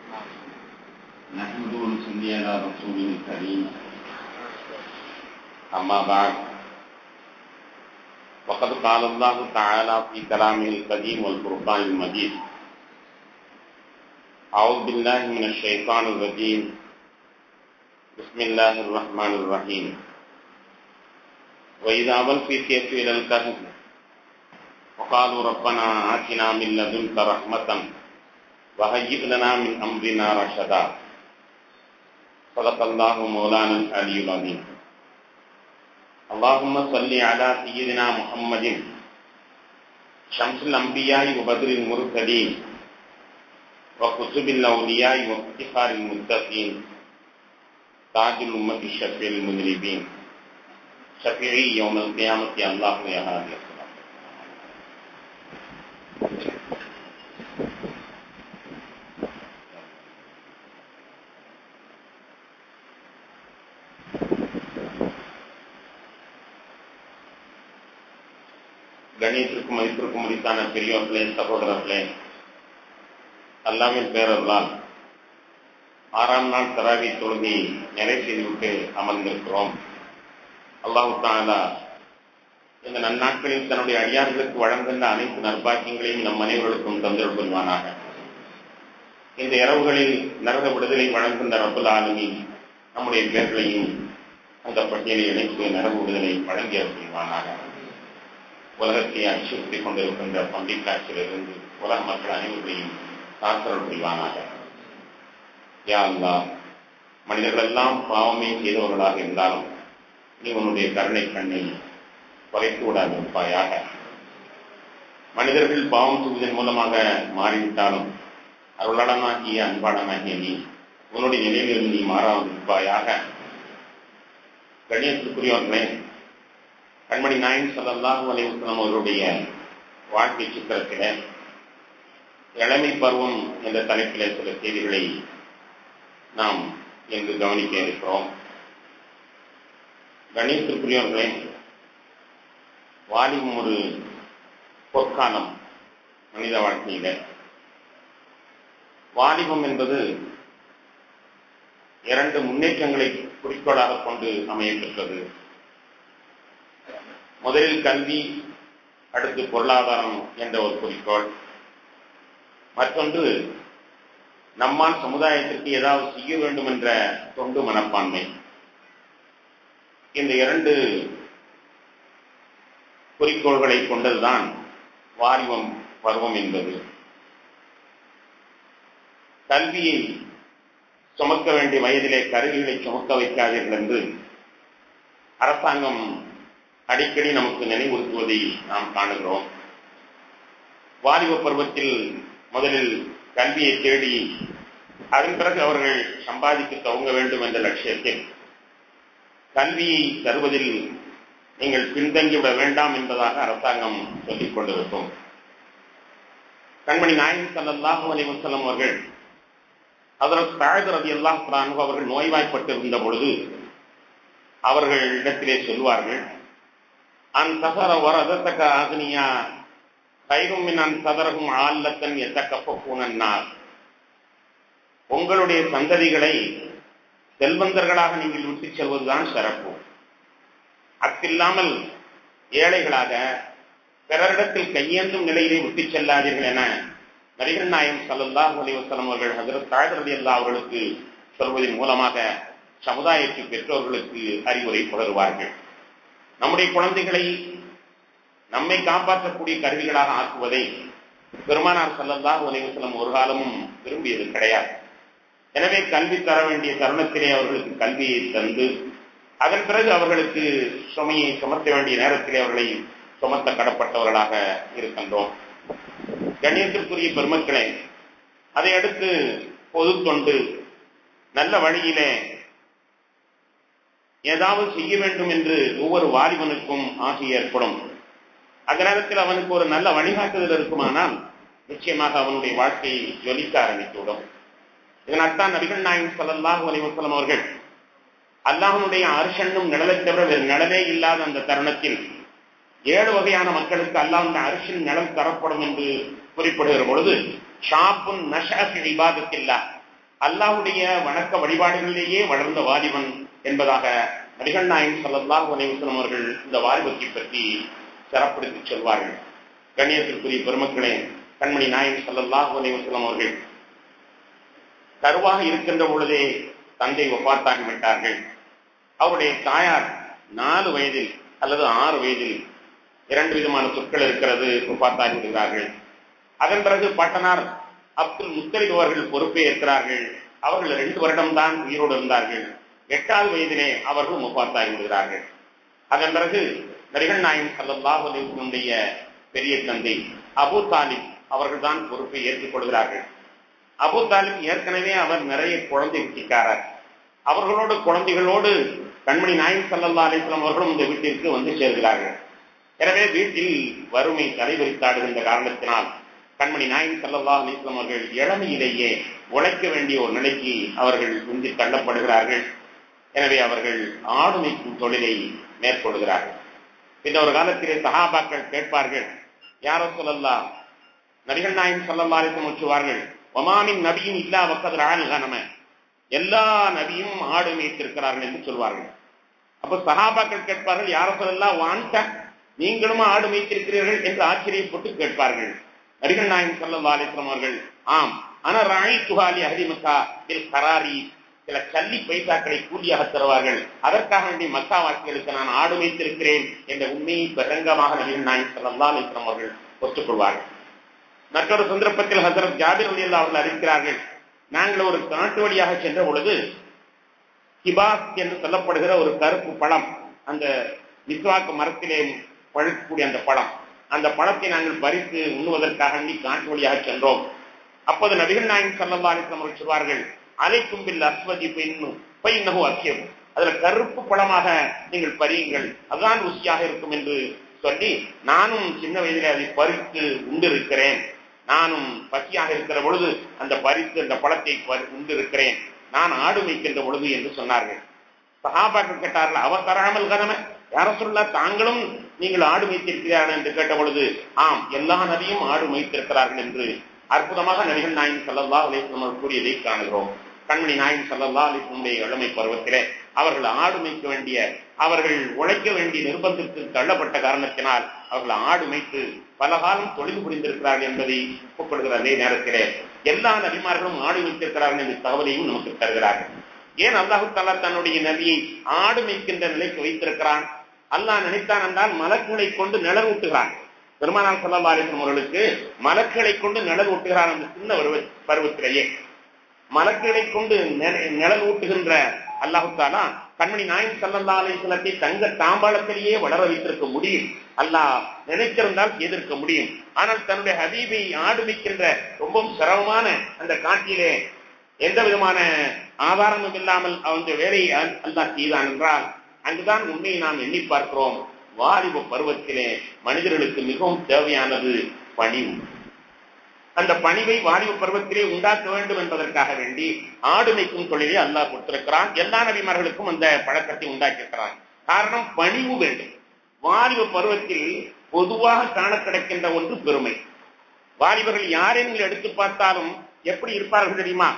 نحمده ونصلي على رسوله الكريم أما بعد وقد قال الله تعالى في كلامه القديم والفرقان المجيد أعوذ بالله من الشيطان الرجيم بسم الله الرحمن الرحيم وإذا والفتية إلى الكهف وقالوا ربنا آتنا من لدنك رحمة وهيئ لنا من أمرنا رشدا صدق الله مولانا العلي العظيم اللهم صل على سيدنا محمد شمس الأنبياء وبدر المرسلين وكتب الأولياء وافتخار المتقين تاج الأمة الشفيع المذنبين شفيعي يوم القيامة الله يا هادي الصلاة கணியத்திற்கும் மதிப்பிற்கும் முடித்தான பெரியோர்களே சகோதரர்களே அல்லாவின் பேரர்களால் ஆறாம் நாள் தராவி தொழுகை நிறை செய்துவிட்டு அமர்ந்திருக்கிறோம் அல்லாஹு தாலா இந்த நன்னாட்களில் தன்னுடைய அடியார்களுக்கு வழங்குகின்ற அனைத்து நற்பாக்கியங்களையும் நம் அனைவர்களுக்கும் தந்திர புரிவானாக இந்த இரவுகளில் நரக விடுதலை வழங்குகின்ற ரப்புல் ஆலமி நம்முடைய பேர்களையும் அந்த பட்டியலை இணைத்து நரக விடுதலை வழங்கிய புரிவானாக உலகத்தை அச்சுறுத்திக் கொண்டிருக்கின்ற பண்டிகாட்சியிலிருந்து உலக மக்கள் அனைவரையும் காத்தல் புரிவானாக யா அல்லா மனிதர்கள் எல்லாம் பாவமே செய்தவர்களாக இருந்தாலும் நீ உன்னுடைய கருணை கண்ணை குறைத்து விடாதிருப்பாயாக மனிதர்கள் பாவம் செய்வதன் மூலமாக மாறிவிட்டாலும் அருளாளனாகிய அன்பாளனாகிய நீ உன்னுடைய நிலையிலிருந்து நீ மாறாதிருப்பாயாக கணியத்திற்குரியவர்களே கண்மணி நாயன் சல்லாஹூ அலைவசனம் அவருடைய வாழ்க்கை சித்திரத்தில இளமை பருவம் என்ற தலைப்பில் சில செய்திகளை நாம் இங்கு கவனிக்க இருக்கிறோம் கணேசத்திற்குரியவர்களே வாலிபம் ஒரு பொற்காலம் மனித வாழ்க்கையில வாலிபம் என்பது இரண்டு முன்னேற்றங்களை குறிக்கோளாக கொண்டு அமையப்பெற்றது முதலில் கல்வி அடுத்து பொருளாதாரம் என்ற ஒரு குறிக்கோள் மற்றொன்று நம்மால் சமுதாயத்திற்கு ஏதாவது செய்ய வேண்டும் என்ற தொண்டு மனப்பான்மை இந்த இரண்டு குறிக்கோள்களை கொண்டதுதான் வாலிபம் பருவம் என்பது கல்வியை சுமக்க வேண்டிய வயதிலே கருவிகளை சுமக்க வைக்காதீர்கள் என்று அரசாங்கம் அடிக்கடி நமக்கு நினைவுறுத்துவதை நாம் காணுகிறோம் வாலிப பருவத்தில் முதலில் கல்வியை தேடி அதன் பிறகு அவர்கள் சம்பாதிக்க துவங்க வேண்டும் என்ற லட்சியத்தில் கல்வியை தருவதில் நீங்கள் பின்தங்கிவிட வேண்டாம் என்பதாக அரசாங்கம் சொல்லிக் கொண்டிருக்கும் கண்மணி நாயகி சல்லாஹூ அலி வசலம் அவர்கள் அதற்கு தாழ்ந்த ரதி அல்லாஹ் பிரானு அவர்கள் நோய்வாய்ப்பட்டிருந்த பொழுது அவர்களிடத்திலே சொல்வார்கள் அன் சகர வரதத்தக்க ஆக்னியா கைரும் அன் சதரகும் ஆல்லத்தன் எத்தக்கப்பூனன்னார் உங்களுடைய சந்ததிகளை செல்வந்தர்களாக நீங்கள் விட்டுச் செல்வதுதான் சிறப்பு அத்தில்லாமல் ஏழைகளாக பிறரிடத்தில் கையேந்தும் நிலையிலே விட்டுச் செல்லாதீர்கள் என நரிகள் நாயம் சல்லாஹ் அலிவசலம் அவர்கள் ஹசரத் தாழ்ரதி அல்லா அவர்களுக்கு சொல்வதன் மூலமாக சமுதாயத்து பெற்றோர்களுக்கு அறிவுரை புகழ்வார்கள் நம்முடைய குழந்தைகளை நம்மை காப்பாற்றக்கூடிய கருவிகளாக ஆக்குவதை பெருமானார் சல்லல்லாஹ் அலிவசலம் ஒரு காலமும் விரும்பியது கிடையாது எனவே கல்வி தர வேண்டிய தருணத்திலே அவர்களுக்கு கல்வியை தந்து அதன் பிறகு அவர்களுக்கு சுமையை சுமத்த வேண்டிய நேரத்திலே அவர்களை சுமத்த கடப்பட்டவர்களாக இருக்கின்றோம் கண்ணியத்திற்குரிய பெருமக்களே அதை அடுத்து பொது தொண்டு நல்ல வழியிலே ஏதாவது செய்ய வேண்டும் என்று ஒவ்வொரு வாலிபனுக்கும் ஆசை ஏற்படும் அந்த நேரத்தில் அவனுக்கு ஒரு நல்ல வழிகாட்டுதல் இருக்குமானால் நிச்சயமாக அவனுடைய வாழ்க்கையை ஜொலிக்க ஆரம்பித்துவிடும் இதனால்தான் நபிகள் நாயகம் சல்லாஹூ அலிவசலம் அவர்கள் அல்லாஹனுடைய அரிசன்னும் நிழலை தவிர வேறு நிழலே இல்லாத அந்த தருணத்தில் ஏழு வகையான மக்களுக்கு அல்லாஹ் அரிசின் நிழல் தரப்படும் என்று குறிப்பிடுகிற பொழுது ஷாப்புன் நஷாஃபி இபாதத்தில்லா அல்லாஹுடைய வணக்க வழிபாடுகளிலேயே வளர்ந்த வாலிபன் என்பதாக நபிகள் நாயகம் சல்லல்லாஹு அலைவசம் அவர்கள் இந்த வாலிபத்தை பற்றி சிறப்படுத்தி சொல்வார்கள் கண்ணியத்திற்குரிய பெருமக்களே கண்மணி நாயகம் சல்லல்லாஹு அலைவசம் அவர்கள் கருவாக இருக்கின்ற பொழுதே தந்தை ஒப்பாத்தாகிவிட்டார்கள் அவருடைய தாயார் நாலு வயதில் அல்லது ஆறு வயதில் இரண்டு விதமான சொற்கள் இருக்கிறது ஒப்பாத்தாகி விடுகிறார்கள் அதன் பிறகு பாட்டனார் அப்துல் முத்தலிப் அவர்கள் பொறுப்பே இருக்கிறார்கள் அவர்கள் ரெண்டு வருடம்தான் உயிரோடு இருந்தார்கள் எட்டாவது வயதிலே அவர்கள் முப்பாத்தாகி விடுகிறார்கள் அதன் பிறகு நரிகள் நாயம் சல்லாஹுடைய பெரிய தந்தை அபு தாலிப் அவர்கள் தான் பொறுப்பை ஏற்றுக் கொள்கிறார்கள் அபு தாலிப் ஏற்கனவே அவர் நிறைய குழந்தை குட்டிக்காரர் அவர்களோடு குழந்தைகளோடு கண்மணி நாயம் சல்லல்லா அலிஸ்லாம் அவர்களும் இந்த வீட்டிற்கு வந்து சேர்கிறார்கள் எனவே வீட்டில் வறுமை தலைவரித்தாடுகின்ற காரணத்தினால் கண்மணி நாயகம் சல்லல்லா அலிஸ்லாம் அவர்கள் இளமையிலேயே உழைக்க வேண்டிய ஒரு நிலைக்கு அவர்கள் உந்தி தள்ளப்படுகிறார்கள் எனவே அவர்கள் ஆடுமைக்கும் தொழிலை மேற்கொள்கிறார்கள் பின்ன ஒரு காலத்திலே சஹாபாக்கள் கேட்பார்கள் யாரோ சொல்லலாம் நபிகள் நாயகம் சல்லல்லா அலிஸ்லாம் வச்சுவார்கள் ஒமாமின் நபியும் இல்லா வக்கதர் ஆளுகனம எல்லா நபியும் ஆடு மேய்த்திருக்கிறார்கள் என்று சொல்வார்கள் அப்ப சஹாபாக்கள் கேட்பார்கள் யாரோ சொல்லலாம் வான்ட நீங்களும் ஆடு மேய்த்திருக்கிறீர்கள் என்று ஆச்சரியப்பட்டு கேட்பார்கள் நபிகள் நாயகம் சல்லா அலிஸ்லாம் அவர்கள் ஆம் ஆனா ராணி துகாலி அஹரிமக்கா இல் கராரி சில சல்லி பைசாக்களை கூலியாக தருவார்கள் அதற்காக வேண்டிய மக்கா வாசிகளுக்கு நான் ஆடு வைத்திருக்கிறேன் என்ற உண்மையை பகிரங்கமாக நபிகள் நாயகம் சல்லா அலிஸ்லாம் அவர்கள் ஒத்துக்கொள்வார்கள் மற்றொரு சந்தர்ப்பத்தில் ஹசரத் ஜாபிர் அலி அவர்கள் அறிவிக்கிறார்கள் நாங்கள் ஒரு காட்டு வழியாக சென்ற பொழுது கிபாஸ் என்று சொல்லப்படுகிற ஒரு கருப்பு பழம் அந்த விஸ்வாக்கு மரத்திலே பழுக்கக்கூடிய அந்த பழம் அந்த பழத்தை நாங்கள் பறித்து உண்ணுவதற்காக காட்டு வழியாக சென்றோம் அப்போது நபிகள் நாயகம் சல்லா அலிஸ்லாம் அவர்கள் சொல்வார்கள் அலைக்கும் பில் அஸ்வதி பெண்ணு பைன்னகு அக்கியம் அதுல கருப்பு பழமாக நீங்கள் பறியுங்கள் அதுதான் ருசியாக இருக்கும் என்று சொல்லி நானும் சின்ன வயதிலே அதை பறித்து உண்டிருக்கிறேன் நானும் பசியாக இருக்கிற பொழுது அந்த பறித்து அந்த பழத்தை உண்டிருக்கிறேன் நான் ஆடு வைக்கின்ற பொழுது என்று சொன்னார்கள் சகாபாக்கள் கேட்டார்கள் அவர் தராமல் கனம யார சொல்ல தாங்களும் நீங்கள் ஆடு வைத்திருக்கிறார்கள் என்று கேட்ட பொழுது ஆம் எல்லா நதியும் ஆடு வைத்திருக்கிறார்கள் என்று அற்புதமாக நபிகள் நாயின் சல்லல்லா அலிஸ்லாம் கூறியதை காணுகிறோம் கண்மணி நாயின் சல்லல்லா அலிஸ்லமுடைய இளமை பருவத்திலே அவர்கள் ஆடு மேய்க்க வேண்டிய அவர்கள் உழைக்க வேண்டிய நிர்பந்தத்திற்கு தள்ளப்பட்ட காரணத்தினால் அவர்கள் ஆடு மேய்த்து பல காலம் தொழில் புரிந்திருக்கிறார்கள் என்பதை ஒப்புக்கொள்கிற அதே நேரத்திலே எல்லா நபிமார்களும் ஆடு வைத்திருக்கிறார்கள் என்ற தகவலையும் நமக்கு தருகிறார்கள் ஏன் அல்லாஹு தாலா தன்னுடைய நபியை ஆடு மேய்க்கின்ற நிலைக்கு வைத்திருக்கிறான் அல்லாஹ் நினைத்தான் என்றால் மலக்குகளை கொண்டு நிழல் ஊட்டுகிறான் பெருமானார் சல்லா அலிஸ்லம் அவர்களுக்கு மலக்குகளை கொண்டு நிழல் ஊட்டுகிறான் அந்த சின்ன பருவத்திலேயே மலக்குகளை கொண்டு நிழல் ஊட்டுகின்ற அல்லாஹு தாலா கண்மணி நாயன் சல்லல்லா அலிஸ்லத்தை தங்க தாம்பாளத்திலேயே வளர வைத்திருக்க முடியும் அல்லாஹ் நினைத்திருந்தால் செய்திருக்க முடியும் ஆனால் தன்னுடைய ஹபீபை ஆடு வைக்கின்ற ரொம்பவும் சிரமமான அந்த காட்டிலே எந்த விதமான ஆதாரமும் இல்லாமல் அவனுடைய வேலையை அல்லாஹ் செய்தான் என்றால் அங்குதான் உண்மையை நாம் எண்ணி பார்க்கிறோம் வாலிப பருவத்திலே மனிதர்களுக்கு மிகவும் தேவையானது பணிவு அந்த பணிவை வாலிப பருவத்திலே உண்டாக்க வேண்டும் என்பதற்காக வேண்டி ஆடு மேய்க்கும் தொழிலை அல்லாஹ் கொடுத்திருக்கிறான் எல்லா நபிமார்களுக்கும் அந்த பழக்கத்தை உண்டாக்கியிருக்கிறான் காரணம் பணிவு வேண்டும் வாலிப பருவத்தில் பொதுவாக காண கிடைக்கின்ற ஒன்று பெருமை வாலிபர்கள் யாரை நீங்கள் எடுத்து பார்த்தாலும் எப்படி இருப்பார்கள் தெரியுமா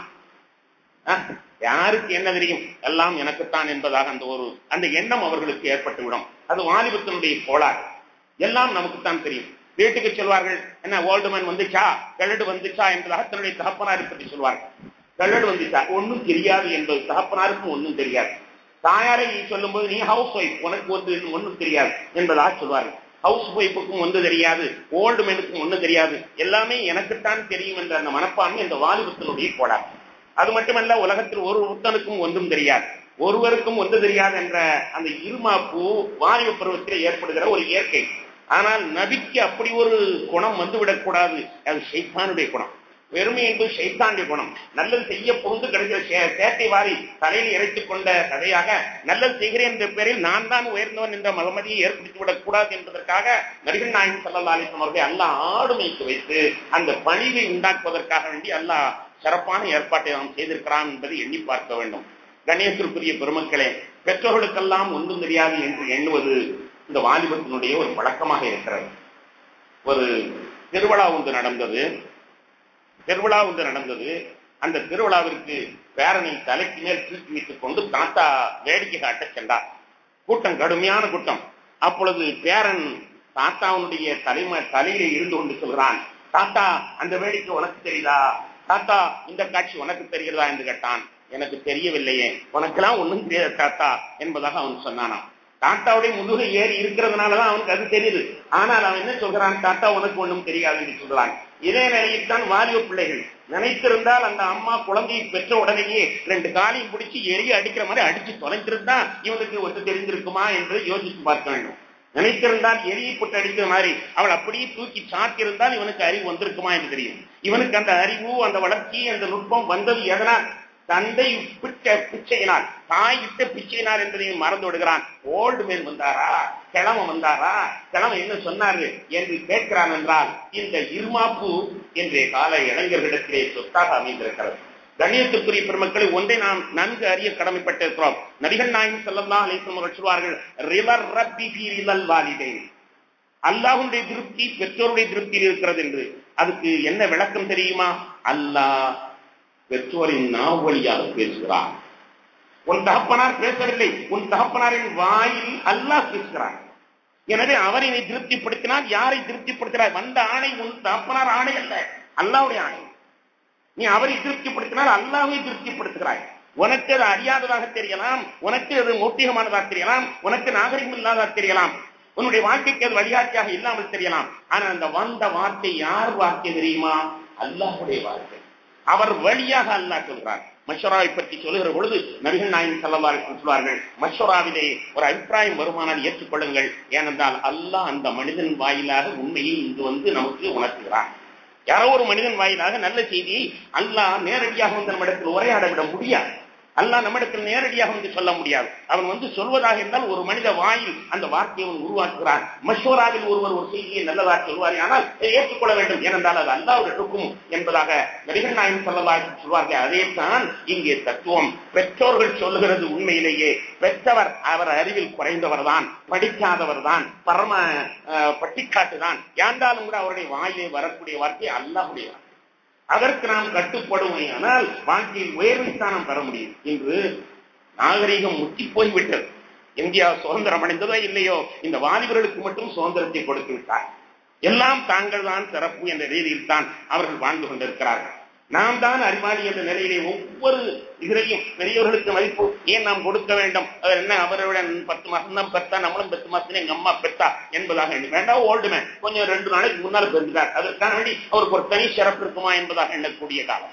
யாருக்கு என்ன தெரியும் எல்லாம் எனக்குத்தான் என்பதாக அந்த ஒரு அந்த எண்ணம் அவர்களுக்கு ஏற்பட்டுவிடும் அது வாலிபத்தினுடைய கோளாறு எல்லாம் நமக்குத்தான் தெரியும் வீட்டுக்கு சொல்வார்கள் என்ன ஓல்டுமேன் வந்துச்சா கல்லடு வந்துச்சா என்பதாக தன்னுடைய தகப்பனாரை பற்றி சொல்வார்கள் கல்லடு வந்துச்சா ஒன்னும் தெரியாது என்பது தகப்பனாருக்கும் ஒன்றும் தெரியாது தாயாரை சொல்லும் போது நீ ஹவுஸ் ஒய்ஃப் உனக்கு ஒன்று ஒன்றும் தெரியாது என்பதாக சொல்வார்கள் ஹவுஸ் ஒய்ஃபுக்கும் ஒன்று தெரியாது ஓல்டு மேனுக்கும் ஒன்றும் தெரியாது எல்லாமே எனக்குத்தான் தெரியும் என்ற அந்த மனப்பான்மை இந்த வாலிபத்தினுடைய கோளாறு அது மட்டுமல்ல உலகத்தில் ஒரு ஒருத்தனுக்கும் ஒன்றும் தெரியாது ஒருவருக்கும் ஒன்று தெரியாது என்ற அந்த இருமாப்பு வாலிப பருவத்தில் ஏற்படுகிற ஒரு இயற்கை ஆனால் நபிக்கு அப்படி ஒரு குணம் வந்துவிடக் கூடாது அது ஷைத்தானுடைய குணம் வெறுமை என்பது ஷைத்தானுடைய குணம் நல்லது செய்ய பொழுது கிடைக்கிற சேட்டை வாரி தலையில் இறைத்துக் கொண்ட கதையாக நல்லது செய்கிறேன் என்ற பேரில் நான் தான் உயர்ந்தவன் என்ற மகமதியை ஏற்படுத்தி விடக் கூடாது என்பதற்காக நபிகள் நாயகம் சல்லா அலிஸ்லாம் அவர்களை அல்லாஹ் ஆடுமைக்கு வைத்து அந்த பணிவை உண்டாக்குவதற்காக வேண்டி அல்லாஹ் சிறப்பான ஏற்பாட்டை நாம் செய்திருக்கிறான் என்பதை எண்ணி பார்க்க வேண்டும் கணேசருக்குரிய பெருமக்களே பெற்றோர்களுக்கெல்லாம் ஒன்றும் தெரியாது என்று எண்ணுவது இந்த வாலிபத்தினுடைய ஒரு பழக்கமாக இருக்கிறது ஒரு திருவிழா ஒன்று நடந்தது திருவிழா ஒன்று நடந்தது அந்த திருவிழாவிற்கு பேரனை தலைக்கு மேல் தூக்கி வைத்துக் கொண்டு தாத்தா வேடிக்கை காட்ட சென்றார் கூட்டம் கடுமையான கூட்டம் அப்பொழுது பேரன் தாத்தாவுடைய தலைமை தலையில இருந்து கொண்டு சொல்கிறான் தாத்தா அந்த வேடிக்கை உனக்கு தெரியுதா தாத்தா இந்த காட்சி உனக்கு தெரிகிறதா என்று கேட்டான் எனக்கு தெரியவில்லையே உனக்கெல்லாம் ஒண்ணும் தெரியாது தாத்தா என்பதாக அவன் சொன்னானாம் தாத்தாவுடைய முதுகு ஏறி இருக்கிறதுனாலதான் அவனுக்கு அது தெரியுது ஆனால் அவன் என்ன சொல்கிறான் தாத்தா உனக்கு ஒண்ணும் தெரியாது என்று சொல்றான் இதே நிலையில் தான் வாலிப பிள்ளைகள் நினைத்திருந்தால் அந்த அம்மா குழந்தையை பெற்ற உடனேயே ரெண்டு காலையும் பிடிச்சி எரிய அடிக்கிற மாதிரி அடிச்சு தொலைத்திருந்தா இவனுக்கு ஒன்று தெரிந்திருக்குமா என்று யோசித்து பார்க்க வேண்டும் நினைத்திருந்தால் எரியை போட்டு அடிக்கிற மாதிரி அவள் அப்படியே தூக்கி சாத்திருந்தால் இவனுக்கு அறிவு வந்திருக்குமா என்று தெரியும் இவனுக்கு அந்த அறிவு அந்த வளர்ச்சி அந்த நுட்பம் வந்தது எதனால் தந்தை பிச்ச பிச்சையினால் தாய் இட்ட பிச்சையினால் என்பதையும் மறந்து விடுகிறான் ஓல்டு மேன் வந்தாரா கிழமை வந்தாரா கிழமை என்ன சொன்னாரு என்று கேட்கிறான் என்றால் இந்த இருமாப்பு இன்றைய கால இளைஞர்களிடத்திலே சொத்தாக அமைந்திருக்கிறது கண்ணியத்துக்குரிய பெருமக்களை ஒன்றை நாம் நன்கு அறிய கடமைப்பட்டிருக்கிறோம் நபிகள் நாயகம் செல்லலாம் அழைக்கும் சொல்வார்கள் ரிவர் ரப்பி பீரிலல் வாலிதேன் அல்லாஹுடைய திருப்தி பெற்றோருடைய திருப்தியில் இருக்கிறது என்று அதுக்கு என்ன விளக்கம் தெரியுமா அல்லாஹ் பெற்றோரின் நாவ் வழியாக பேசுகிறார் உன் தகப்பனார் பேசவில்லை உன் தகப்பனாரின் வாயில் அல்லாஹ் பேசுகிறார் எனவே அவரை நீ திருப்திப்படுத்தினால் யாரை திருப்திப்படுத்தினார் வந்த ஆணை உன் தகப்பனார் ஆணை அல்ல அல்லாவுடைய ஆணை நீ அவரை திருப்திப்படுத்தினால் அல்லாவை திருப்திப்படுத்துகிறாய் உனக்கு அது அறியாததாக தெரியலாம் உனக்கு அது மௌட்டிகமானதாக தெரியலாம் உனக்கு நாகரிகம் இல்லாததாக தெரியலாம் உன்னுடைய வாழ்க்கைக்கு அது வழிகாட்டியாக இல்லாமல் தெரியலாம் ஆனா அந்த வந்த வார்த்தை யார் வார்த்தை தெரியுமா அல்லாஹுடைய வார்த்தை அவர் வழியாக அல்லாஹ் சொல்கிறார் மஷோராவை பற்றி சொல்லுகிற பொழுது நபிகள் நாயன் செல்லவாறு சொல்வார்கள் மஷோராவிலே ஒரு அபிப்பிராயம் வருமானால் ஏற்றுக்கொள்ளுங்கள் ஏனென்றால் அல்லாஹ் அந்த மனிதன் வாயிலாக உண்மையை இங்கு வந்து நமக்கு உணர்த்துகிறார் யாரோ ஒரு மனிதன் வாயிலாக நல்ல செய்தியை அல்லாஹ் நேரடியாக வந்து நம்மிடத்தில் உரையாட விட முடியாது அல்லாஹ் நம்மிடத்தில் நேரடியாக வந்து சொல்ல முடியாது அவன் வந்து சொல்வதாக இருந்தால் ஒரு மனித வாயில் அந்த வார்த்தையை அவன் உருவாக்குகிறான் மஷோராவில் ஒருவர் ஒரு செய்தியை நல்லதாக சொல்வார் ஆனால் ஏற்றுக்கொள்ள வேண்டும் ஏனென்றால் அது அல்லாவுடைய இருக்கும் என்பதாக நடிகர் நாயன் சொல்லலாக சொல்வார்கள் அதே தான் இங்கே தத்துவம் பெற்றோர்கள் சொல்லுகிறது உண்மையிலேயே பெற்றவர் அவர் அறிவில் குறைந்தவர் தான் படிக்காதவர் தான் பரம பட்டிக்காட்டு தான் ஏண்டாலும் கூட அவருடைய வாயிலே வரக்கூடிய வார்த்தை அல்லாஹுடைய வார்த்தை அதற்கு நாம் கட்டுப்படுவோம் ஆனால் வாழ்க்கையில் உயர்வு ஸ்தானம் பெற முடியும் இன்று நாகரிகம் முத்தி போய்விட்டது இந்தியா சுதந்திரம் அடைந்ததோ இல்லையோ இந்த வாலிபர்களுக்கு மட்டும் சுதந்திரத்தை கொடுத்து விட்டார் எல்லாம் தாங்கள் தான் சிறப்பு என்ற ரீதியில் தான் அவர்கள் வாழ்ந்து கொண்டிருக்கிறார்கள் நாம் தான் அறிவாளி என்ற நிலையிலே ஒவ்வொரு இதிலையும் பெரியவர்களுக்கு மதிப்பு ஏன் நாம் கொடுக்க வேண்டும் அவர் என்ன அவரோட பத்து மாசம் தான் பெற்றா நம்மளும் பத்து மாசத்துல எங்க அம்மா பெற்றா என்பதாக எண்ணி வேண்டாம் ஓல்டுமே கொஞ்சம் ரெண்டு நாளைக்கு முன்னால் பெறுகிறார் அதற்கான வேண்டி அவருக்கு ஒரு தனி சிறப்பு இருக்குமா என்பதாக எண்ணக்கூடிய காலம்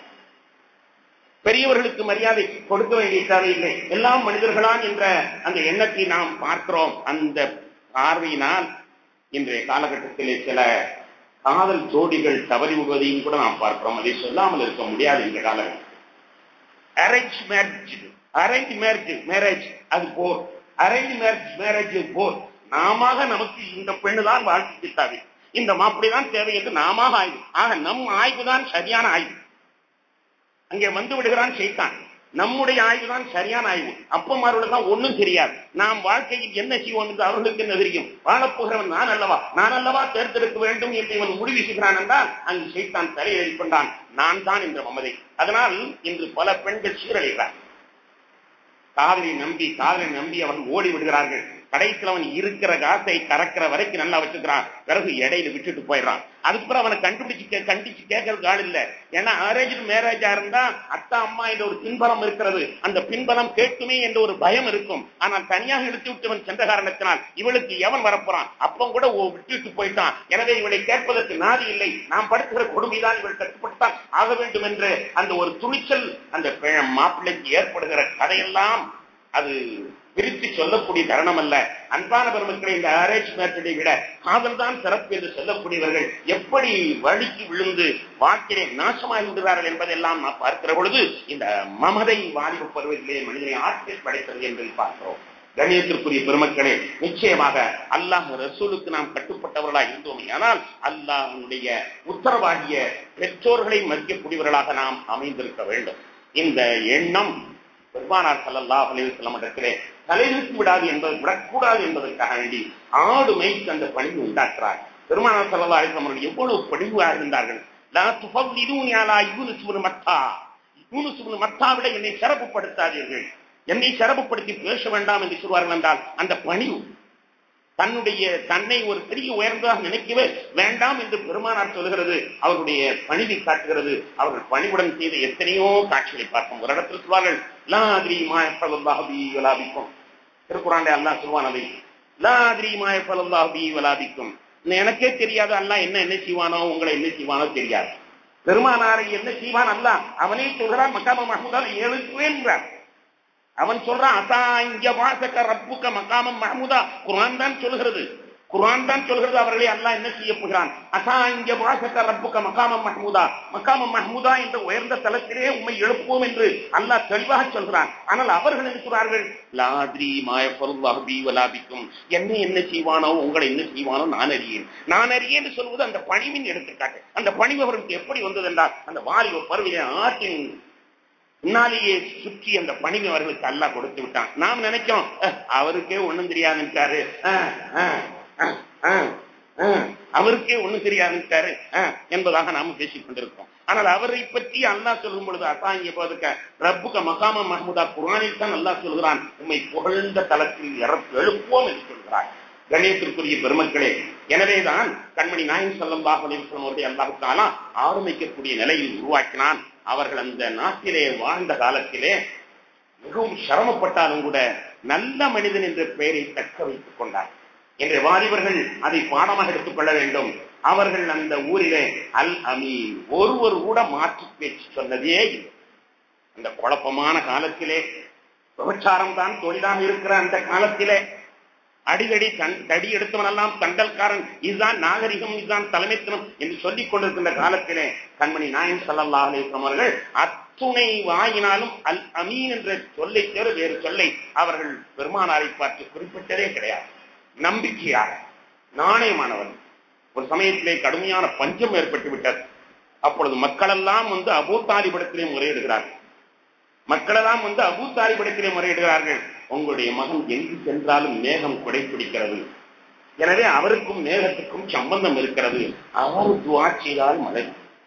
பெரியவர்களுக்கு மரியாதை கொடுக்க வேண்டிய தேவையில்லை எல்லாம் மனிதர்களான் என்ற அந்த எண்ணத்தை நாம் பார்க்கிறோம் அந்த பார்வையினால் இன்றைய காலகட்டத்திலே சில காதல் ஜோடிகள் தவறி விடுவதையும் கூட நாம் பார்க்கிறோம் அதை சொல்லாமல் இருக்க முடியாது இந்த காலம் arrange marriage arrange marriage marriage அது bore arrange marriage marriage bore நாம நமக்கு இந்த பெண்ணு தான் வாழ்க்கை தேவை இந்த மாப்பிள்ளை தான் தேவை என்று நாம ஆய்வு ஆக நம் ஆய்வு தான் சரியான ஆய்வு அங்கே வந்து விடுகிறான் செய்தான் நம்முடைய ஆய்வு தான் சரியான ஆய்வு அப்பமாரோட தான் ஒண்ணும் தெரியாது நாம் வாழ்க்கையில் என்ன செய்வோம் என்று அவர்களுக்கு என்ன தெரியும் வாழப்போகிறவன் நான் அல்லவா நான் அல்லவா தேர்ந்தெடுக்க வேண்டும் என்று இவன் முடிவு செய்கிறான் என்றால் அங்கு செய்தான் தலையேறி கொண்டான் நான் தான் என்ற மமதை அதனால் இன்று பல பெண்கள் சீரழிகிறார் காதலை நம்பி காதலை நம்பி அவர்கள் ஓடி விடுகிறார்கள் கடைசியில் அவன் இருக்கிற காசை கறக்கிற வரைக்கும் நல்லா வச்சுக்கிறான் பிறகு இடையில விட்டுட்டு போயிடறான் அதுக்கப்புறம் அவனை கண்டுபிடிச்சு கண்டிச்சு கேட்கறதுக்கு ஆள் இல்ல ஏன்னா அரேஞ்ச் மேரேஜா இருந்தா அத்தா அம்மா என்ற ஒரு பின்பலம் இருக்கிறது அந்த பின்பலம் கேட்குமே என்ற ஒரு பயம் இருக்கும் ஆனால் தனியாக இழுத்து விட்டவன் சென்ற காரணத்தினால் இவளுக்கு எவன் வரப்போறான் அப்பம் கூட விட்டுட்டு போயிட்டான் எனவே இவளை கேட்பதற்கு நாதி இல்லை நாம் படுத்துகிற கொடுமைதான் இவள் கட்டுப்பட்டுத்தான் ஆக வேண்டும் என்று அந்த ஒரு துணிச்சல் அந்த மாப்பிள்ளைக்கு ஏற்படுகிற கதையெல்லாம் அது பிரித்து சொல்லக்கூடிய தருணம் அல்ல அன்பான பெருமக்களை இந்த அரேஞ்ச் மேரேஜை விட காதல் தான் சிறப்பு என்று சொல்லக்கூடியவர்கள் எப்படி வழிக்கு விழுந்து வாழ்க்கையை நாசமாகி விடுகிறார்கள் என்பதெல்லாம் நாம் பார்க்கிற பொழுது இந்த மமதை வாலிப பருவத்திலே மனிதனை ஆட்சி படைத்தது என்று பார்க்கிறோம் கணியத்திற்குரிய பெருமக்களே நிச்சயமாக அல்லாஹ் ரசூலுக்கு நாம் கட்டுப்பட்டவர்களாக இருந்தோமே ஆனால் அல்லாஹனுடைய உத்தரவாகிய பெற்றோர்களை மதிக்கக்கூடியவர்களாக நாம் அமைந்திருக்க வேண்டும் இந்த எண்ணம் பெருமானார் சல்லல்லா அலைவசல்லம் இடத்திலே தலைநிறுத்தி விடாது என்பது விடக்கூடாது என்பதற்காக வேண்டி ஆடு மேய்த்து அந்த பணிவு உண்டாக்குறார் பெருமானார் சல்லல்லா அலிஸ்லாம் அவர்கள் எவ்வளவு பணிவாக இருந்தார்கள் மத்தா யூனுஸ் இப்னு மத்தாவிட என்னை சிறப்புப்படுத்தாதீர்கள் என்னை சிறப்புப்படுத்தி பேச வேண்டாம் என்று சொல்வார்கள் என்றால் அந்த பணிவு தன்னுடைய தன்னை ஒரு பெரிய உயர்ந்ததாக நினைக்கவே வேண்டாம் என்று பெருமானார் சொல்கிறது அவர்களுடைய பணிவை காட்டுகிறது அவர்கள் பணிவுடன் செய்த எத்தனையோ காட்சிகளை பார்க்கும் ஒரு இடத்தில் சொல்வார்கள் லாதிரி மாயப்பலல்லாஹி வலாபிக்கும் திருக்குறாண்டே அல்லாஹ் சொல்வான் அதை லாதிரி மாயப்பலல்லாஹி வலாபிக்கும் எனக்கே தெரியாது அல்லாஹ் என்ன என்ன செய்வானோ உங்களை என்ன செய்வானோ தெரியாது பெருமானாரை என்ன செய்வான் அல்லாஹ் அவனே சொல்கிறான் மக்காம மஹமூதால் எழுப்புவேன்றார் அவன் சொல்றான் அசா இங்க வாசக்க ரப்புக்க மகாமம் மஹமுதா குரான் தான் சொல்கிறது குரான் தான் சொல்கிறது அவர்களை அல்லாஹ் என்ன செய்ய போகிறான் அசா இங்க வாசக்க ரப்புக்க மகாமம் மஹமுதா மகாமம் மஹமுதா என்ற உயர்ந்த தலத்திலே உண்மை எழுப்புவோம் என்று அல்லாஹ் தெளிவாக சொல்கிறான் ஆனால் அவர்கள் இருக்கிறார்கள் லாத்ரி மாயப்பொருளாபி வலாபிக்கும் என்ன என்ன செய்வானோ உங்களை என்ன செய்வானோ நான் அறியேன் நான் அறியேன் என்று சொல்வது அந்த பணிவின் எடுத்துக்காட்டு அந்த பணிவு அவர்களுக்கு எப்படி வந்தது என்றால் அந்த வாலிப பருவிலே ஆற்றின் முன்னாலேயே சுற்றி அந்த பணிவை அவர்களுக்கு அல்லாஹ் கொடுத்து விட்டான் நாம் நினைச்சோம் அஹ், அவருக்கே ஒண்ணும் தெரியாதுன்ட்டாரு அஹ், அஹ், அஹ், அஹ், அஹ், அவருக்கே ஒண்ணும் தெரியாதுன்ட்டாரு அஹ், என்பதாக நாம பேசிக் கொண்டிருக்கோம் ஆனால் அவரை பற்றி அல்லாஹ் சொல்லும் பொழுது அசாங்கிய போதுக்க ரப்புக்க மகாம மஹமுதா குரானில் தான் அல்லாஹ் சொல்கிறான் உண்மை புகழ்ந்த தளத்தில் இறப்பு எழுப்புவோம் என்று சொல்கிறார் கணேசத்திற்குரிய பெருமக்களே எனவேதான் கண்மணி நாயன் சல்லல்லாஹு அலைஹி வஸல்லம் அவர்களை அல்லாஹ் தஆலா ஆரம்பிக்கக்கூடிய நிலையில் உருவாக்கினான் அவர்கள் அந்த நாட்டிலே வாழ்ந்த காலத்திலே மிகவும் சிரமப்பட்டாலும் கூட நல்ல மனிதன் என்ற பெயரை தக்க வைத்துக் கொண்டார் என்ற வாலிபர்கள் அதை பாடமாக எடுத்துக்கொள்ள வேண்டும் அவர்கள் அந்த ஊரிலே அல் அமீன் ஒருவர் கூட மாற்று பேச்சு சொன்னதே இல்லை அந்த குழப்பமான காலத்திலே விபச்சாரம் தான் தொழிலாக இருக்கிற அந்த காலத்திலே அடிக்கடி தன் தடி எடுத்தவனெல்லாம் தண்டல்காரன் இதுதான் நாகரிகம் இதுதான் தலைமைத்துவம் என்று சொல்லிக் கொண்டிருக்கின்ற காலத்திலே கண்மணி நாயன் ஸல்லல்லாஹு அலைஹி வஸல்லம் அவர்கள் அத்துணை வாயினாலும் அல் அமீன் என்ற சொல்லை தவிர வேறு சொல்லை அவர்கள் பெருமானாரை பார்த்து குறிப்பிட்டதே கிடையாது நம்பிக்கையாக நாணயமானவர் ஒரு சமயத்திலே கடுமையான பஞ்சம் ஏற்பட்டு விட்டது அப்பொழுது மக்களெல்லாம் வந்து அபூ தாலிபிடத்திலே முறையிடுகிறார்கள் மக்களெல்லாம் வந்து அபூ தாலிபிடத்திலே முறையிடுகிறார்கள் உங்களுடைய மகன் எங்கு சென்றாலும் மேகம் குடை பிடிக்கிறது எனவே அவருக்கும் மேகத்துக்கும் சம்பந்தம் இருக்கிறது அவர் துவா செய்தால் மழை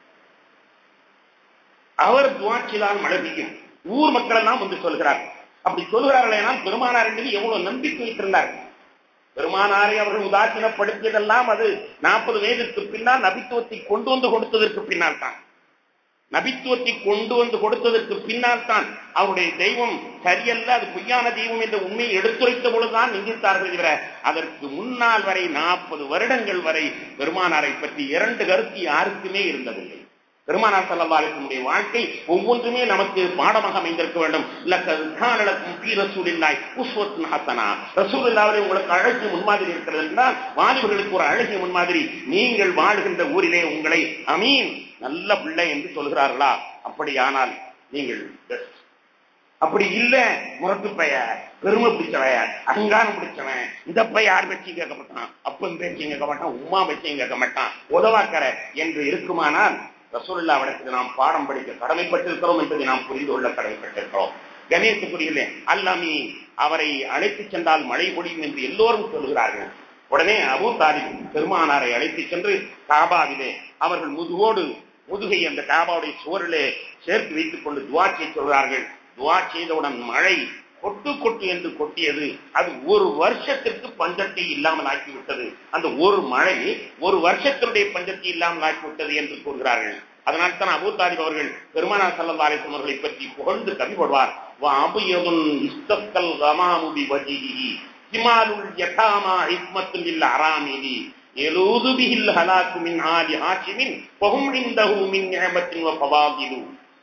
அவர் துவா செய்தால் மழை பெய்யும் ஊர் மக்கள் எல்லாம் வந்து சொல்கிறார் அப்படி சொல்கிறார்கள் ஏனால் பெருமானார் என்பது எவ்வளவு நம்பிக்கை வைத்திருந்தார்கள் பெருமானாரை அவர்கள் உதாசீனப்படுத்தியதெல்லாம் அது நாற்பது வயதிற்கு பின்னால் நபித்துவத்தை கொண்டு வந்து கொடுத்ததற்கு பின்னால் தான் நபித்துவத்தை கொண்டு வந்து கொடுத்ததற்கு பின்னால் தான் அவருடைய தெய்வம் சரியல்ல அது பொய்யான தெய்வம் என்ற உண்மையை எடுத்துரைத்த பொழுதுதான் நிந்தித்தார்கள் தவிர அதற்கு முன்னால் வரை நாற்பது வருடங்கள் வரை பெருமானாரை பற்றி இரண்டு கருத்து யாருக்குமே இருந்ததில்லை பெருமானார் சல்லா அலிசனுடைய வாழ்க்கை ஒவ்வொன்றுமே நமக்கு பாடமாக அமைந்திருக்க வேண்டும் லக்கும் பி ரசூலில்லாய் உஸ்வத் ஹசனா ரசூலில்லாவிலே உங்களுக்கு அழகிய முன்மாதிரி இருக்கிறது என்றால் வாலிபர்களுக்கு ஒரு அழகிய முன்மாதிரி நீங்கள் வாழ்கின்ற ஊரிலே உங்களை அமீன் நல்ல பிள்ளை என்று சொல்கிறார்களா அப்படியானால் நீங்கள் best. அப்படி இல்ல முரட்டு பைய பெருமை பிடிச்சவன் அகங்காரம் பிடிச்சவன் இந்த பைய யார் பேச்சையும் கேட்க மாட்டான் அப்பன் பேச்சையும் கேட்க மாட்டான் உமா பேச்சையும் கேட்க மாட்டான் உதவாக்கற என்று இருக்குமானால் ரசூலுல்லாவிடத்தில் நாம் பாடம் படிக்க கடமைப்பட்டிருக்கிறோம் என்பதை நாம் புரிந்து கொள்ள கடமைப்பட்டிருக்கிறோம் கணேசபுரியிலே அல்லாமி அவரை அழைத்துச் சென்றால் மழை பொழியும் என்று எல்லோரும் சொல்கிறார்கள் உடனே அபூ தாலிப் பெருமானாரை அழைத்துச் சென்று காபாவிலே அவர்கள் முதுகோடு முதுகை அந்த காபாவுடைய சுவரிலே சேர்த்து வைத்துக் கொண்டு துவா செய்ய சொல்கிறார்கள் துவா செய்தவுடன் மழை கொட்டு கொட்டு என்று கொட்டியது அது ஒரு வருஷத்திற்கு பஞ்சத்தை இல்லாமல் ஆக்கிவிட்டது அந்த ஒரு மழை ஒரு வருஷத்தினுடைய பஞ்சத்தை இல்லாமல் ஆக்கிவிட்டது என்று கூறுகிறார்கள் அதனால் தான் அபூ தாலிப் அவர்கள் பெருமானார் சல்லா அலிஸ்லாம் அவர்களை பற்றி புகழ்ந்து கவிப்படுவார் வாபுயதுன் இஸ்தக்கல் ரமாமுபி வஜிஹி ஜிமாலுல் யதாமா இஸ்மத்துல் இல்ல அராமிலி எலூது பிஹில் ஹலாக்கு மின் ஆலி ஹாஷிமின் பஹும் இந்தஹு மின் நிஅமத்தின் வ ஃபவாதிலு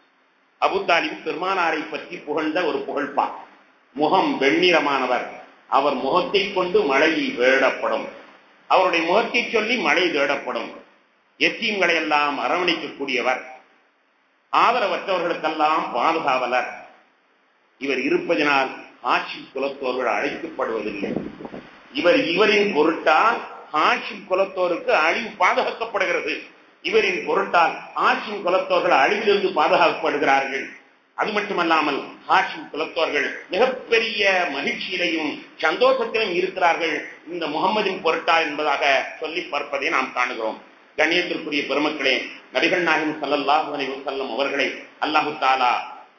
அபூ தாலிப் பெருமானாரை பற்றி புகழ்ந்த ஒரு புகழ்பா முகம் வெண்ணிறமானவர் அவர் முகத்தை கொண்டு மழை வேடப்படும் அவருடைய முகத்தை சொல்லி மழை தேடப்படும் எத்தீம்களை எல்லாம் அரவணைக்கக்கூடியவர் ஆதரவற்றவர்களுக்கெல்லாம் பாதுகாவலர் இவர் இருப்பதனால் ஆட்சி குலத்தோர்கள் அழைக்கப்படுவதில்லை இவர் இவரின் பொருட்டால் ஆட்சி குலத்தோருக்கு அழிவு பாதுகாக்கப்படுகிறது இவரின் பொருட்டால் ஆட்சியின் குலத்தோர்கள் அழிவிலிருந்து பாதுகாக்கப்படுகிறார்கள் அது மட்டுமல்லாமல் ஹாஷிம் குலத்தோர்கள் மிகப்பெரிய மகிழ்ச்சியிலையும் சந்தோஷத்திலும் இருக்கிறார்கள் இந்த முகம்மதின் பொருட்டா என்பதாக சொல்லி பார்ப்பதை நாம் காணுகிறோம் கண்ணியத்திற்குரிய பெருமக்களே நபிகள் நாயகம் ஸல்லல்லாஹு அலைஹி வஸல்லம் அவர்களை அல்லாஹு தாலா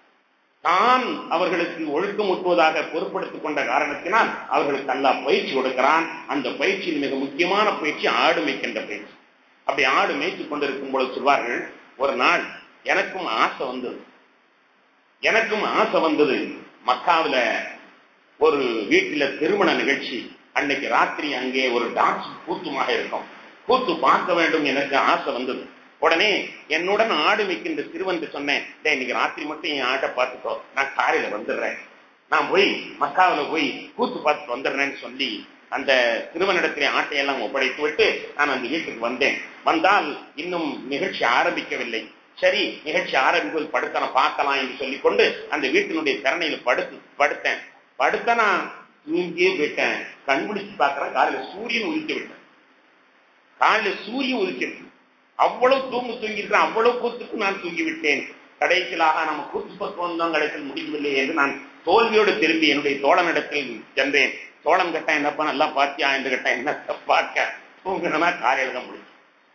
தான் அவர்களுக்கு ஒழுக்கமூட்டுவதாக பொறுப்படுத்திக் கொண்ட காரணத்தினால் அவர்களுக்கு அல்லாஹ் பயிற்சி கொடுக்கிறான் அந்த பயிற்சியில் மிக முக்கியமான பயிற்சி ஆடு மேய்க்கின்ற பயிற்சி அப்படி ஆடு மேய்த்துக் கொண்டிருக்கும் பொழுது சொல்வார்கள் ஒரு நாள் எனக்கும் ஆசை வந்தது எனக்கும் ஆசை வந்தது மக்காவுல ஒரு வீட்டில திருமண நிகழ்ச்சி அன்னைக்கு ராத்திரி அங்கே ஒரு டான்ஸ் கூத்துமாக இருக்கும் கூத்து பார்க்க வேண்டும் எனக்கு ஆசை வந்தது உடனே என்னுடன் ஆடு வைக்கின்ற சிறுவன் சொன்னேன் டேய் இன்னைக்கு ராத்திரி மட்டும் என் ஆட்டை பார்த்துக்கோ நான் காலையில வந்துடுறேன் நான் போய் மக்காவுல போய் கூத்து பார்த்துட்டு வந்துடுறேன்னு சொல்லி அந்த திருவனிடத்திலே ஆட்டையெல்லாம் ஒப்படைத்து விட்டு நான் அந்த வீட்டுக்கு வந்தேன் வந்தால் இன்னும் நிகழ்ச்சி ஆரம்பிக்கவில்லை சரி நிகழ்ச்சி ஆரம்பிப்பது படுத்தன பார்க்கலாம் என்று சொல்லிக் கொண்டு அந்த வீட்டினுடைய திறனையில படுத்து படுத்தேன் படுத்த நான் தூங்கியே விட்டேன் கண்பிடிச்சு பார்க்கிறேன் காலையில சூரியன் உதித்து விட்டேன் காலையில சூரியன் உதிச்சிருக்கு அவ்வளவு தூங்கு தூங்கியிருக்கிறேன் அவ்வளவு கூத்துக்கு நான் தூங்கி விட்டேன் கடைசியிலாக நம்ம கூத்து பக்குவம் தான் கடைசியில் முடிக்கவில்லை என்று நான் தோல்வியோடு திரும்பி என்னுடைய தோழனிடத்தில் சென்றேன் தோழன் கட்டா என்னப்பா நல்லா பாத்தியா என்று கேட்டா என்ன பார்க்க தூங்கினா காலையில தான் முடியும்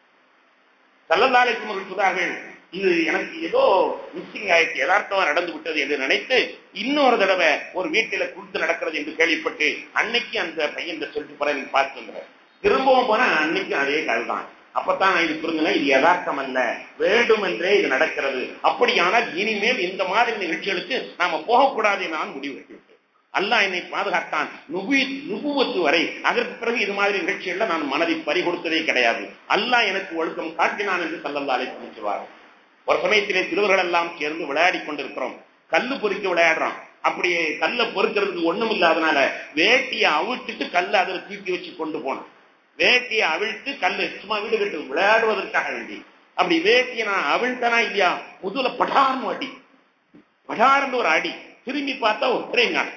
சல்லல்லாலைக்கும் அவர்கள் சொன்னார்கள் இது எனக்கு ஏதோ மிஸ்ஸிங் ஆயிடுச்சு யதார்த்தமா நடந்து விட்டது என்று நினைத்து இன்னொரு தடவை ஒரு வீட்டில கூத்து நடக்கிறது என்று கேள்விப்பட்டு அன்னைக்கு அந்த பையன் சொல்லிட்டு போறேன் பார்த்து வந்தார் திரும்பவும் போனா அன்னைக்கு அதே கல் தான் அப்பதான் நான் இது புரிஞ்சுங்க இது யதார்த்தம் அல்ல வேண்டும் என்றே இது நடக்கிறது அப்படியானால் இனிமேல் இந்த மாதிரி நிகழ்ச்சிகளுக்கு நாம போகக்கூடாது நான் முடிவு கட்டிவிட்டேன் அல்லாஹ் என்னை பாதுகாத்தான் நுபு நுபுவத்து வரை அதற்கு பிறகு இது மாதிரி நிகழ்ச்சிகள்ல நான் மனதை பறி கொடுத்ததே கிடையாது அல்லாஹ் எனக்கு ஒழுக்கம் காட்டினான் என்று சல்லல்லா அழைத்து சொல்வார் ஒரு சமயத்திலே சிறுவர்கள் எல்லாம் சேர்ந்து விளையாடி கொண்டிருக்கிறோம் கல்லு பொறிக்க விளையாடுறோம் அப்படியே கல்லை பொறுக்கிறதுக்கு ஒண்ணும் இல்லாதனால வேட்டியை அவிழ்த்துட்டு கல்லை அதில் தூக்கி வச்சு கொண்டு போனோம் வேட்டியை அவிழ்த்து கல்லு சும்மா வீடு கட்டு விளையாடுவதற்காக வேண்டி அப்படி வேட்டியை நான் அவிழ்த்தனா இல்லையா முதுல படார்னு அடி படார்னு ஒரு அடி திரும்பி பார்த்தா ஒரே ஞானம்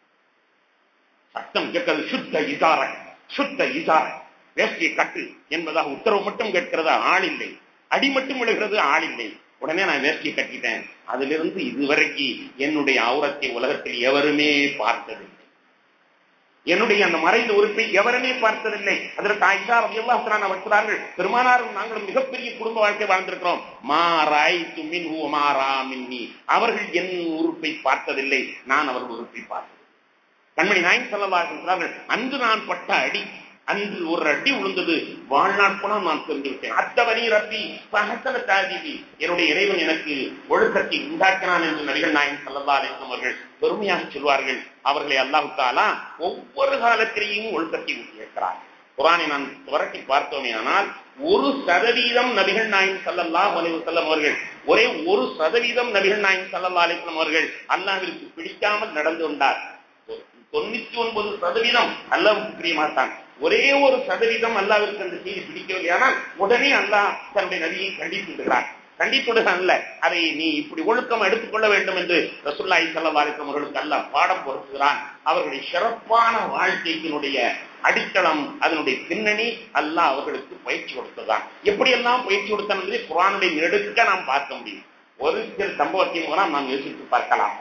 சத்தம் கேட்கிறது சுத்த இசார சுத்த இசார வேஷ்டியை கட்டு என்பதாக உத்தரவு மட்டும் கேட்கிறதா ஆள் இல்லை அடி மட்டும் விழுகிறது ஆள் இல்லை உடனே நான் வேஷ்டியை கட்டிட்டேன் அதிலிருந்து இதுவரைக்கு என்னுடைய அவுரத்தை உலகத்தில் எவருமே பார்த்ததில்லை என்னுடைய அந்த மறைந்த உறுப்பை எவருமே பார்த்ததில்லை அதற்கு ஆயிஷா ரலியல்லாஹு அவர்கள் பெருமானாரும் நாங்களும் மிகப்பெரிய குடும்ப வாழ்க்கை வாழ்ந்திருக்கிறோம் மாராய் துமின் மாரா மின்னி அவர்கள் என் உறுப்பை பார்த்ததில்லை நான் அவர்கள் உறுப்பை பார்த்தேன் கண்மணி நாயன் செல்லவார்கள் அன்று நான் பட்ட அடி அன்று ஒரு அடி விழுந்தது வாழ்நாட்களும் நான் தெரிந்துவிட்டேன் அத்தவனி ரப்பி சகசன தாதிவி என்னுடைய இறைவன் எனக்கு ஒழுக்கத்தை உண்டாக்கினான் என்று நடிகர் நாயன் சல்லல்லா அலிஸ்லாம் அவர்கள் பெருமையாக சொல்வார்கள் அவர்களை அல்லாஹு தாலா ஒவ்வொரு காலத்திலேயும் ஒழுக்கத்தை ஊட்டியிருக்கிறார் குரானை நான் துரட்டி பார்த்தோமே ஆனால் ஒரு சதவீதம் நபிகள் நாயன் சல்லல்லா அலிவசல்லம் அவர்கள் ஒரே ஒரு சதவீதம் நபிகள் நாயன் சல்லல்லா அலிஸ்லாம் அவர்கள் அல்லாவிற்கு பிடிக்காமல் நடந்து கொண்டார் தொண்ணூத்தி ஒன்பது சதவீதம் அல்லாவுக்கு பிரியமாட்டான் ஒரே ஒரு சதவீதம் அல்லாவிற்கு அந்த செய்தி பிடிக்கவில்லை ஆனால் உடனே அல்லாஹ் தன்னுடைய நதியை கண்டித்து விடுகிறார் கண்டித்துடன் அல்ல அதை நீ இப்படி ஒழுக்கம் எடுத்துக்கொள்ள வேண்டும் என்று ரசுல்லாய் சல்லாலிக்கம் அவர்களுக்கு அல்லாஹ் பாடம் பொருத்துகிறான் அவர்களுடைய சிறப்பான வாழ்க்கையினுடைய அடித்தளம் அதனுடைய பின்னணி அல்லாஹ் அவர்களுக்கு பயிற்சி கொடுத்ததான் எப்படியெல்லாம் பயிற்சி கொடுத்தான் என்பதை குரானுடைய நெடுக்க நாம் பார்க்க முடியும் ஒரு சில சம்பவத்தின் மூலம் நாம் யோசித்து பார்க்கலாம்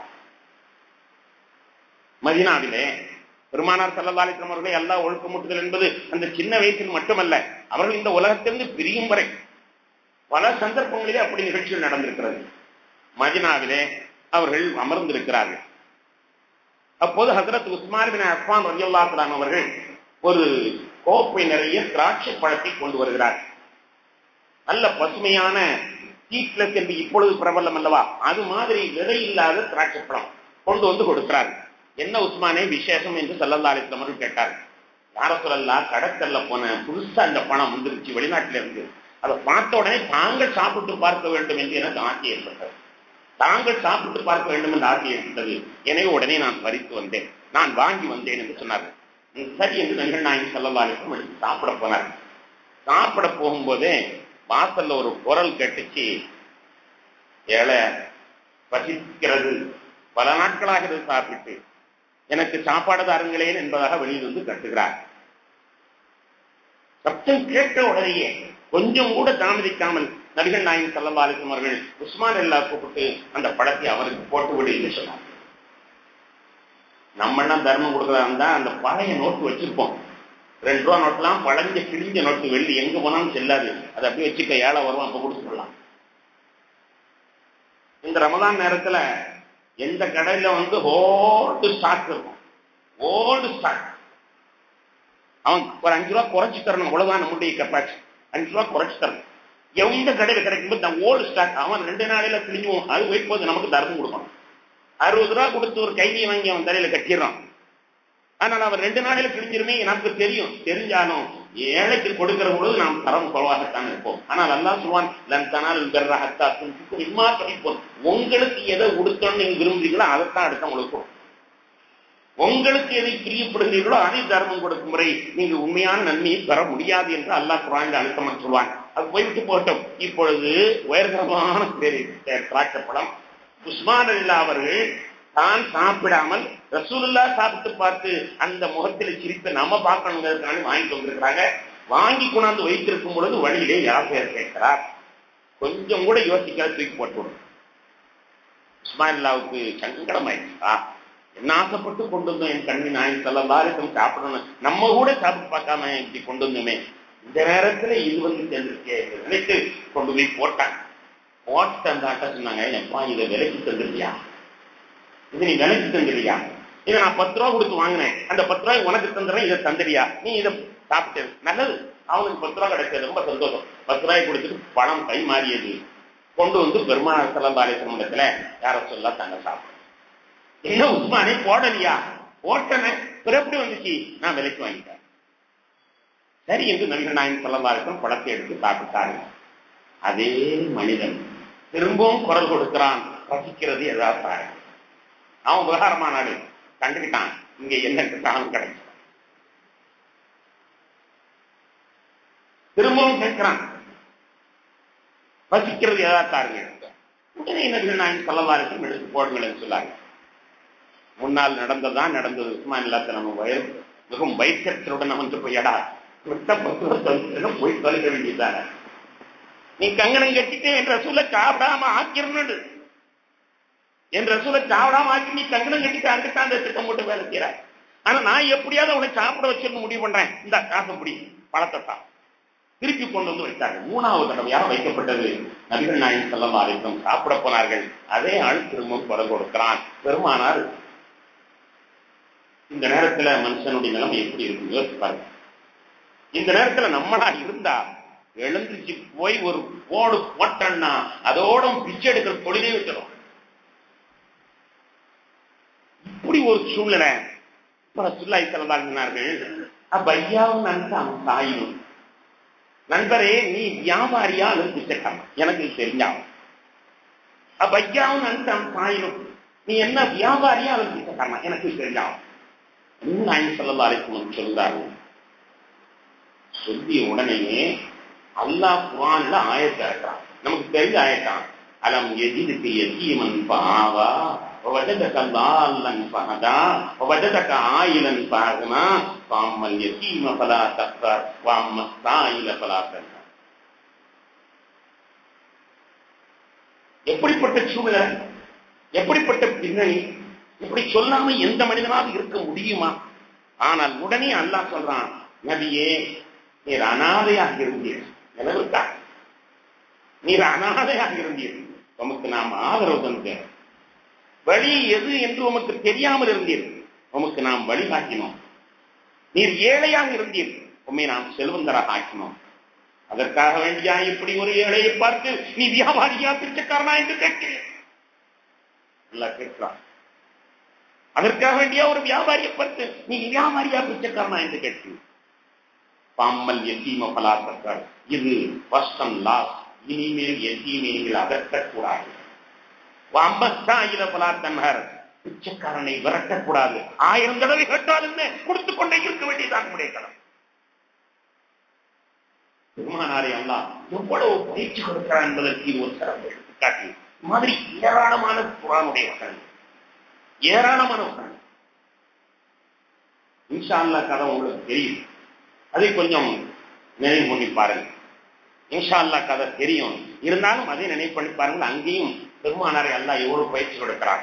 மதினாவிலே பெருமானார் சல்லல்லாலிஸ்லாம் அவர்களை எல்லா ஒழுக்கமூட்டுதல் என்பது அந்த சின்ன வயசில் மட்டுமல்ல அவர்கள் இந்த உலகத்திலிருந்து பிரியும் வரை பல சந்தர்ப்பங்களிலே அப்படி நிகழ்ச்சிகள் நடந்திருக்கிறது மதினாவிலே அவர்கள் அமர்ந்திருக்கிறார்கள் அப்போது ஹசரத் உஸ்மான் பின் அஃபான் ரஜியுல்லாத்தான் அவர்கள் ஒரு கோப்பை நிறைய திராட்சை பழத்தை கொண்டு வருகிறார் நல்ல பசுமையான சீட்லஸ் என்று இப்பொழுது பிரபலம் அல்லவா அது மாதிரி விதை இல்லாத திராட்சை பழம் கொண்டு வந்து கொடுக்கிறார்கள் என்ன உஸ்மானே விசேஷம் என்று சல்லல்லா அலிஸ்லாம் அவர்கள் கேட்டார் யார சொல்லலாம் கடற்கல்ல போன புதுசா அந்த பணம் வந்துருச்சு வெளிநாட்டில இருந்து அதை பார்த்த உடனே தாங்கள் சாப்பிட்டு பார்க்க வேண்டும் என்று எனக்கு ஆசை ஏற்பட்டது தாங்கள் சாப்பிட்டு பார்க்க வேண்டும் என்று ஆசை ஏற்பட்டது எனவே உடனே நான் பறித்து வந்தேன் நான் வாங்கி வந்தேன் என்று சொன்னார்கள் சரி என்று நண்பன் நாயகி சல்லல்லா அலிஸ்லாம் எடுத்து சாப்பிட போனார் சாப்பிட போகும்போதே வாசல்ல ஒரு குரல் கேட்டுச்சு ஏழை பசிக்கிறது பல நாட்களாக இது சாப்பிட்டு எனக்கு சாப்பாடு தாருங்களேன் என்பதாக வெளியில் வந்து கட்டுகிறார் சப்தம் கேட்ட உடனேயே கொஞ்சம் கூட தாமதிக்காமல் நபிகள் நாயகன் சல்லல்லாலிசம் அவர்கள் உஸ்மான் எல்லா கூப்பிட்டு அந்த படத்தை அவருக்கு போட்டு விடு என்று சொன்னார் நம்மெல்லாம் தர்மம் கொடுக்கறதா இருந்தா அந்த பழைய நோட்டு வச்சிருப்போம் ரெண்டு ரூபா நோட்லாம் பழஞ்ச கிழிஞ்ச நோட்டு வெள்ளி எங்க போனாலும் செல்லாது அதை அப்படியே வச்சுக்க ஏழை வரும் அப்ப கொடுத்துடலாம் இந்த ரமதான் நேரத்துல எந்த கடையில வந்து ஓல்டு ஸ்டாக் இருக்கும் ஓல்டு ஸ்டாக் அவன் ஒரு அஞ்சு ரூபா குறைச்சு தரணும் அவ்வளவுதான் நம்மளுடைய கெப்பாசிட்டி அஞ்சு ரூபா குறைச்சு தரணும் எந்த கடையில கிடைக்கும்போது இந்த ஓல்டு ஸ்டாக் அவன் ரெண்டு நாளையில கிழிஞ்சுவோம் அது போய் போது நமக்கு தர்மம் கொடுக்கணும் அறுபது ரூபா கொடுத்து ஒரு கைதியை வாங்கி அவன் தலையில கட்டிடுறான் ஆனால் அவன் ரெண்டு நாளையில கிழிஞ்சிருமே நமக்கு தெரியும் தெரிஞ்சாலும் ஏழைக்கு கொடுக்கிற பொழுது நாம் தரம் குறைவாகத்தான் இருப்போம் ஆனால் அல்லா சொல்வான் லன் தனால் பெர்ரஹத்தா துன்புக்கும் இம்மா படிப்போம் உங்களுக்கு எதை உடுத்தணும்னு நீங்க விரும்புறீங்களோ அதைத்தான் அடுத்த உங்களுக்கு உங்களுக்கு எதை பிரியப்படுகிறீர்களோ அதை தர்மம் கொடுக்கும் முறை நீங்க உண்மையான நன்மையை பெற முடியாது என்று அல்லாஹ் குரான் அழுத்தமா சொல்வாங்க அது போய்விட்டு போட்டோம் இப்பொழுது உயர்தரமான திராட்சை படம் உஸ்மான் அல்லா அவர்கள் தான் சாப்பிடாமல் ரசூலுல்லா சாப்பிட்டு பார்த்து அந்த முகத்தில் சிரிப்பை நம்ம பார்க்கணுங்கிறதுக்கான வாங்கிட்டு வந்திருக்கிறாங்க வாங்கி கொண்டாந்து வைத்திருக்கும் பொழுது வழியிலே யார் கேட்கிறார் கொஞ்சம் கூட யோசிக்காத தூக்கி போட்டு விடும் உஸ்மானில்லாவுக்கு சங்கடமாயிடுச்சா என்ன ஆசைப்பட்டு கொண்டு வந்தோம் என் கண்ணி நாய் செல்லலாருக்கும் சாப்பிடணும் நம்ம கூட சாப்பிட்டு பார்க்காம இப்படி கொண்டு வந்தோமே இந்த நேரத்துல இது வந்து சேர்ந்துருக்கே நினைத்து கொண்டு போய் போட்டாங்க போட்டு அந்த அட்டை சொன்னாங்க எப்பா இதை விலைக்கு தந்துருக்கியா இது நீ விலைக்கு தந்துடுறியா இதை நான் பத்து ரூபா கொடுத்து வாங்கினேன் அந்த பத்து ரூபாய் உனக்கு தந்துடுறேன் இதை தந்துடுறியா நீ இதை சாப்பிட்டு நல்லது அவனுக்கு பத்து ரூபா கிடைச்சது ரொம்ப சந்தோஷம் பத்து ரூபாய் கொடுத்துட்டு பணம் கை மாறியது கொண்டு வந்து பெருமாள் செல்லந்தாலேசன் இடத்துல யார சொல்ல தாங்க சாப்பிடும் என்ன உஸ்மானே போடலையா போட்டன எப்படி வந்துச்சு நான் விலைக்கு வாங்கிட்டேன் சரி என்று நபிகள் நாயன் செல்லந்தாலேசன் படத்தை எடுத்து சாப்பிட்டாங்க அதே மனிதன் திரும்பவும் குரல் கொடுக்கிறான் ரசிக்கிறது ஏதாவது பாருங்க அவன் விவகாரமானாடு கண்டுக்கிட்டான் இங்க என்ன காலம் கிடைக்கும் திரும்பவும் கேட்கிறான் வசிக்கிறது ஏதாவது தாருங்க உடனே நபிகள் நாயன் சொல்லவாருக்கும் எடுத்து போடுங்கள் சொல்லாங்க முன்னால் நடந்ததான் நடந்தது உஸ்மான் இல்லாத நம்ம வயல் மிகவும் வைத்தியத்துடன் வந்து போயடா விட்ட பத்து போய் தொலைக்க வேண்டியதான நீ கங்கணம் கட்டிட்டு என்ற சொல்ல சாப்பிடாம ஆக்கிரனு என் ரசூலை சாப்பிடாம ஆக்கி நீ கங்கணம் கட்டிட்டு அங்கிட்ட அந்த திட்டம் போட்டு வேலை செய்யற ஆனா நான் எப்படியாவது உன்னை சாப்பிட வச்சிருந்து முடிவு பண்றேன் இந்த காசை பிடி பழத்தை தான் திருப்பி கொண்டு வந்து வைத்தார்கள் மூணாவது தடவையாக வைக்கப்பட்டது நபிகள் நாயன் செல்லம் அழைக்கும் சாப்பிட போனார்கள் அதே ஆள் திரும்பவும் குரல் கொடுக்கிறான் பெருமானார் இந்த நேரத்துல மனுஷனுடைய நிலைமை எப்படி இருக்கும் யோசிப்பாரு இந்த நேரத்துல நம்மளா இருந்தா எழுந்திருச்சு போய் ஒரு போடு போட்டோம்னா அதோட பிச்சை எடுக்கிற தொழிலே விட்டுரும் இப்படி ஒரு சூழ்நிலை சுல்லாய் செலவாகினார்கள் அப்பையாவும் நண்பன் தாயும் நண்பரே நீ வியாபாரியா அல்லது பிச்சைக்காரன் எனக்கு தெரிஞ்சாகும் அப்பையாவும் நண்பன் தாயும் நீ என்ன வியாபாரியா அல்லது பிச்சைக்காரன் எனக்கு தெரிஞ்சாகும் நாயன் செல்லா அழைக்கணும் சொல்றாரு சொல்லிய உடனேயே அல்லாஹ் குரான்ல ஆயத்தை இருக்கிறான் நமக்கு தெரிஞ்ச ஆயத்தான் அலம் எதிர்க்கு எத்தீமன் பாவா ووجدك ضالا فهدى ووجدك عائلا فأغنى فأما اليتيم فلا تقهر وأما السائل فلا تنهر எப்படிப்பட்ட சூழ்நிலை எப்படிப்பட்ட பின்னணி இப்படி சொல்லாம எந்த மனிதனாவது இருக்க முடியுமா ஆனால் உடனே அல்லாஹ் சொல்றான் நபியே நீர் அனாதையாக இருந்தீர் நிலவிருக்கா நீர் அனாதையாக இருந்தீர் உமக்கு நாம் ஆதரவு தந்தேன் வழி எது என்று உமக்கு தெரியாமல் இருந்தீர் உமக்கு நாம் வழிகாட்டினோம் நீர் ஏழையாக இருந்தீர் உண்மை நாம் செல்வந்தராக ஆக்கினோம் அதற்காக வேண்டியா இப்படி ஒரு ஏழையை பார்த்து நீ வியாபாரியா பிச்சைக்காரனா என்று கேட்கிறேன் கேட்கிறான் அதற்காக வேண்டியா ஒரு வியாபாரியை பார்த்து நீ வியாபாரியா பிச்சைக்காரனா என்று கேட்கிறேன் பாம்பல் எத்தீம பலாத்தக்கார் இது ஃபர்ஸ்ட் லாஸ் இனிமேல் எத்தீமை நீங்கள் அகற்றக்கூடாது பலாத்தன்னர் பிச்சைக்காரனை விரட்டக்கூடாது ஆயிரம் தடவை கேட்டாலுமே கொடுத்துக் கொண்டே இருக்க வேண்டியதாக நம்முடைய கடன் பெருமானாரை அல்லா எவ்வளவு பயிற்சி கொடுக்கிறார் என்பதற்கு இது ஒரு சிறப்பு எடுத்துக்காட்டு மாதிரி ஏராளமான குரானுடைய மக்கள் ஏராளமான மக்கள் இன்ஷா அல்லா கதை உங்களுக்கு தெரியும் அதை கொஞ்சம் நினைவு பண்ணி பாருங்க இன்ஷா அல்லா கதை தெரியும் இருந்தாலும் அதை நினைவு பண்ணி பாருங்கள் அங்கேயும் பெருமானாரை அல்லா எவ்வளவு பயிற்சி கொடுக்கிறார்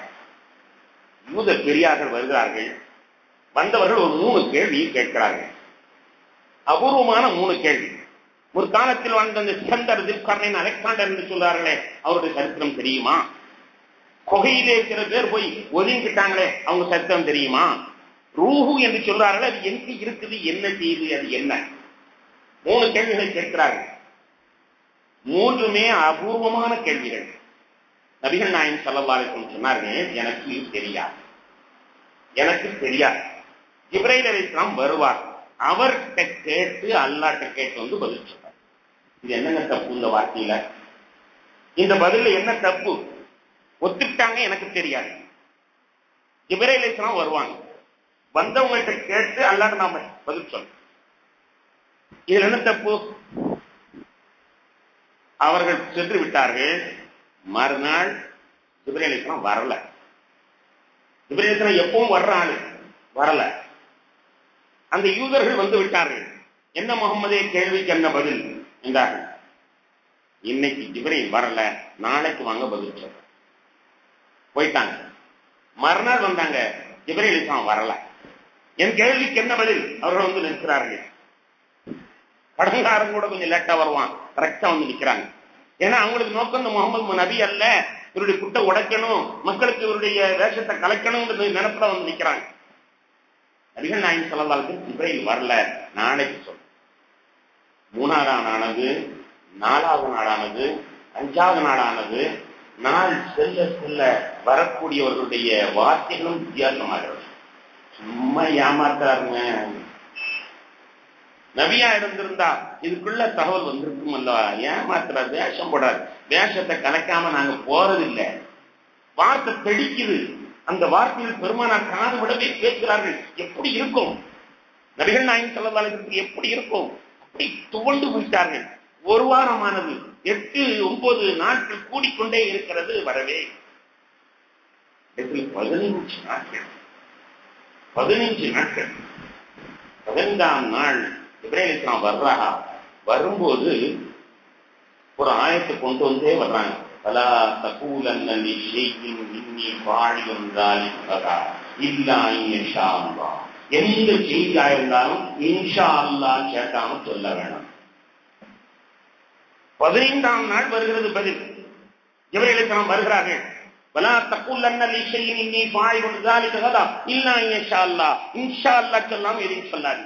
யூத பெரியார்கள் வருகிறார்கள் வந்தவர்கள் ஒரு மூணு கேள்வியை கேட்கிறார்கள் அபூர்வமான மூணு கேள்வி ஒரு காலத்தில் வாழ்ந்த அந்த சிக்கந்தர் தில்கர்ணின் அலெக்சாண்டர் என்று சொல்றார்களே அவருடைய சரித்திரம் தெரியுமா கொகையிலே சில பேர் போய் ஒதுங்கிட்டாங்களே அவங்க சரித்திரம் தெரியுமா ரூஹு என்று சொல்றார்கள் அது எங்க இருக்குது என்ன செய்யுது அது என்ன மூணு கேள்விகளை கேட்கிறார்கள் மூன்றுமே அபூர்வமான கேள்விகள் நபிகள் நாயன் சல்லல்லாஹு சொன்னார்கள் எனக்கு தெரியாது எனக்கு தெரியாது இப்ராஹிம் அலிஸ்லாம் வருவார் அவர்கிட்ட கேட்டு அல்லாட்ட கேட்டு வந்து பதில் சொன்னார் இது என்னங்க தப்பு இந்த வார்த்தையில இந்த பதில என்ன தப்பு ஒத்துக்கிட்டாங்க எனக்கு தெரியாது இப்ராஹிம் அலிஸ்லாம் வருவாங்க வந்தவங்கள்ட்ட கேட்டு அல்லாட்ட நாம பதில் சொல்ல இதுல என்ன தப்பு அவர்கள் சென்று விட்டார்கள் மறுநாள் இப்ராஹிம் வரல இப்ராஹிம் எப்பவும் வர்ற ஆளு வரல அந்த யூதர்கள் வந்து விட்டார்கள் என்ன முகமதே கேள்விக்கு என்ன பதில் என்றார்கள் இன்னைக்கு ஜிப்ரீல் வரல நாளைக்கு வாங்க பதில் சொல்ற போயிட்டாங்க மறுநாள் வந்தாங்க ஜிப்ரீல் இஸ்லாம் வரல என் கேள்விக்கு என்ன பதில் அவர்கள் வந்து நிற்கிறார்கள் கடங்காரன் கூட கொஞ்சம் லேட்டா வருவான் கரெக்டா வந்து நிக்கிறாங்க ஏன்னா அவங்களுக்கு நோக்கம் இந்த முகமது நபி அல்ல இவருடைய குட்டை உடைக்கணும் மக்களுக்கு இவருடைய வேஷத்தை கலைக்கணும் நினைப்புல வந்து நிக்கிறாங்க நபிகள் நாயகம் சொல்லலாளுக்கு இப்ராஹிம் வரல நாளைக்கு சொல் மூணாவது நாளானது நாலாவது நாளானது அஞ்சாவது நாளானது நாள் செல்ல செல்ல வரக்கூடியவர்களுடைய வார்த்தைகளும் வித்தியாசமாகிறது சும்மா ஏமாத்தாருங்க நபியா இருந்திருந்தா இதுக்குள்ள தகவல் வந்திருக்கும் அல்லவா ஏமாத்துறாரு வேஷம் போடாது வேஷத்தை கலைக்காம நாங்க போறதில்லை வார்த்தை தெடிக்குது அந்த வார்த்தையில் பெருமானார் காது விடவே கேட்கிறார்கள் எப்படி இருக்கும் நபிகள் நாயகம் செல்லதாளத்திற்கு எப்படி இருக்கும் அப்படி துவண்டு போயிட்டார்கள் ஒரு வாரமானது எட்டு ஒன்பது நாட்கள் கூடிக்கொண்டே இருக்கிறது வரவே பதினைஞ்சு நாட்கள் பதினைஞ்சு நாட்கள் பதினைந்தாம் நாள் இப்ராஹிம் வர்றா வரும்போது ஒரு ஆயத்தை கொண்டு வந்தே வர்றாங்க பலா தகூலன்ன லிஷையின் இன்னி வாழியும் தாலிகா இல்லா இன்ஷா அல்லாஹ் எந்த செய்தியா இருந்தாலும் இன்ஷா அல்லாஹ் கேட்காம சொல்ல வேணாம் பதினைந்தாம் நாள் வருகிறது பதில் இவர்களுக்கு வருகிறார்கள் வலா தகுல்லன்ன லிஷையின் இன்னி வாழியும் தாலிகா இல்லா இன்ஷா அல்லாஹ் இன்ஷா அல்லாஹ் சொல்லாம எதையும் சொல்லாது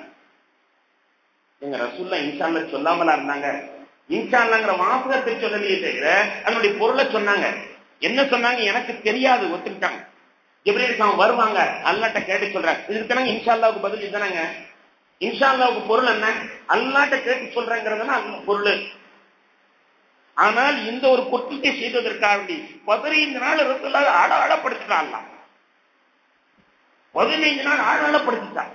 எங்க ரசூல்லா இன்ஷால்ல சொல்லாமலா இருந்தாங்க இன்ஷால்லாங்கிற வாசகத்தை சொல்லலையே தவிர அதனுடைய பொருளை சொன்னாங்க என்ன சொன்னாங்க எனக்கு தெரியாது ஒத்துக்கிட்டாங்க ஜிப்ரீல் வருவாங்க அல்லாட்ட கேட்டு சொல்றாங்க இதுக்கு தானங்க இன்ஷால்லாவுக்கு பதில் இதுதானங்க இன்ஷால்லாவுக்கு பொருள் என்ன அல்லாட்ட கேட்டு சொல்றேங்கிறதுனா பொருள் ஆனால் இந்த ஒரு குற்றத்தை செய்ததற்காக வேண்டி பதினைந்து நாள் ரசூல்லாவை ஆட ஆடப்படுத்திட்டான் பதினைந்து நாள் ஆட ஆடப்படுத்திட்டான்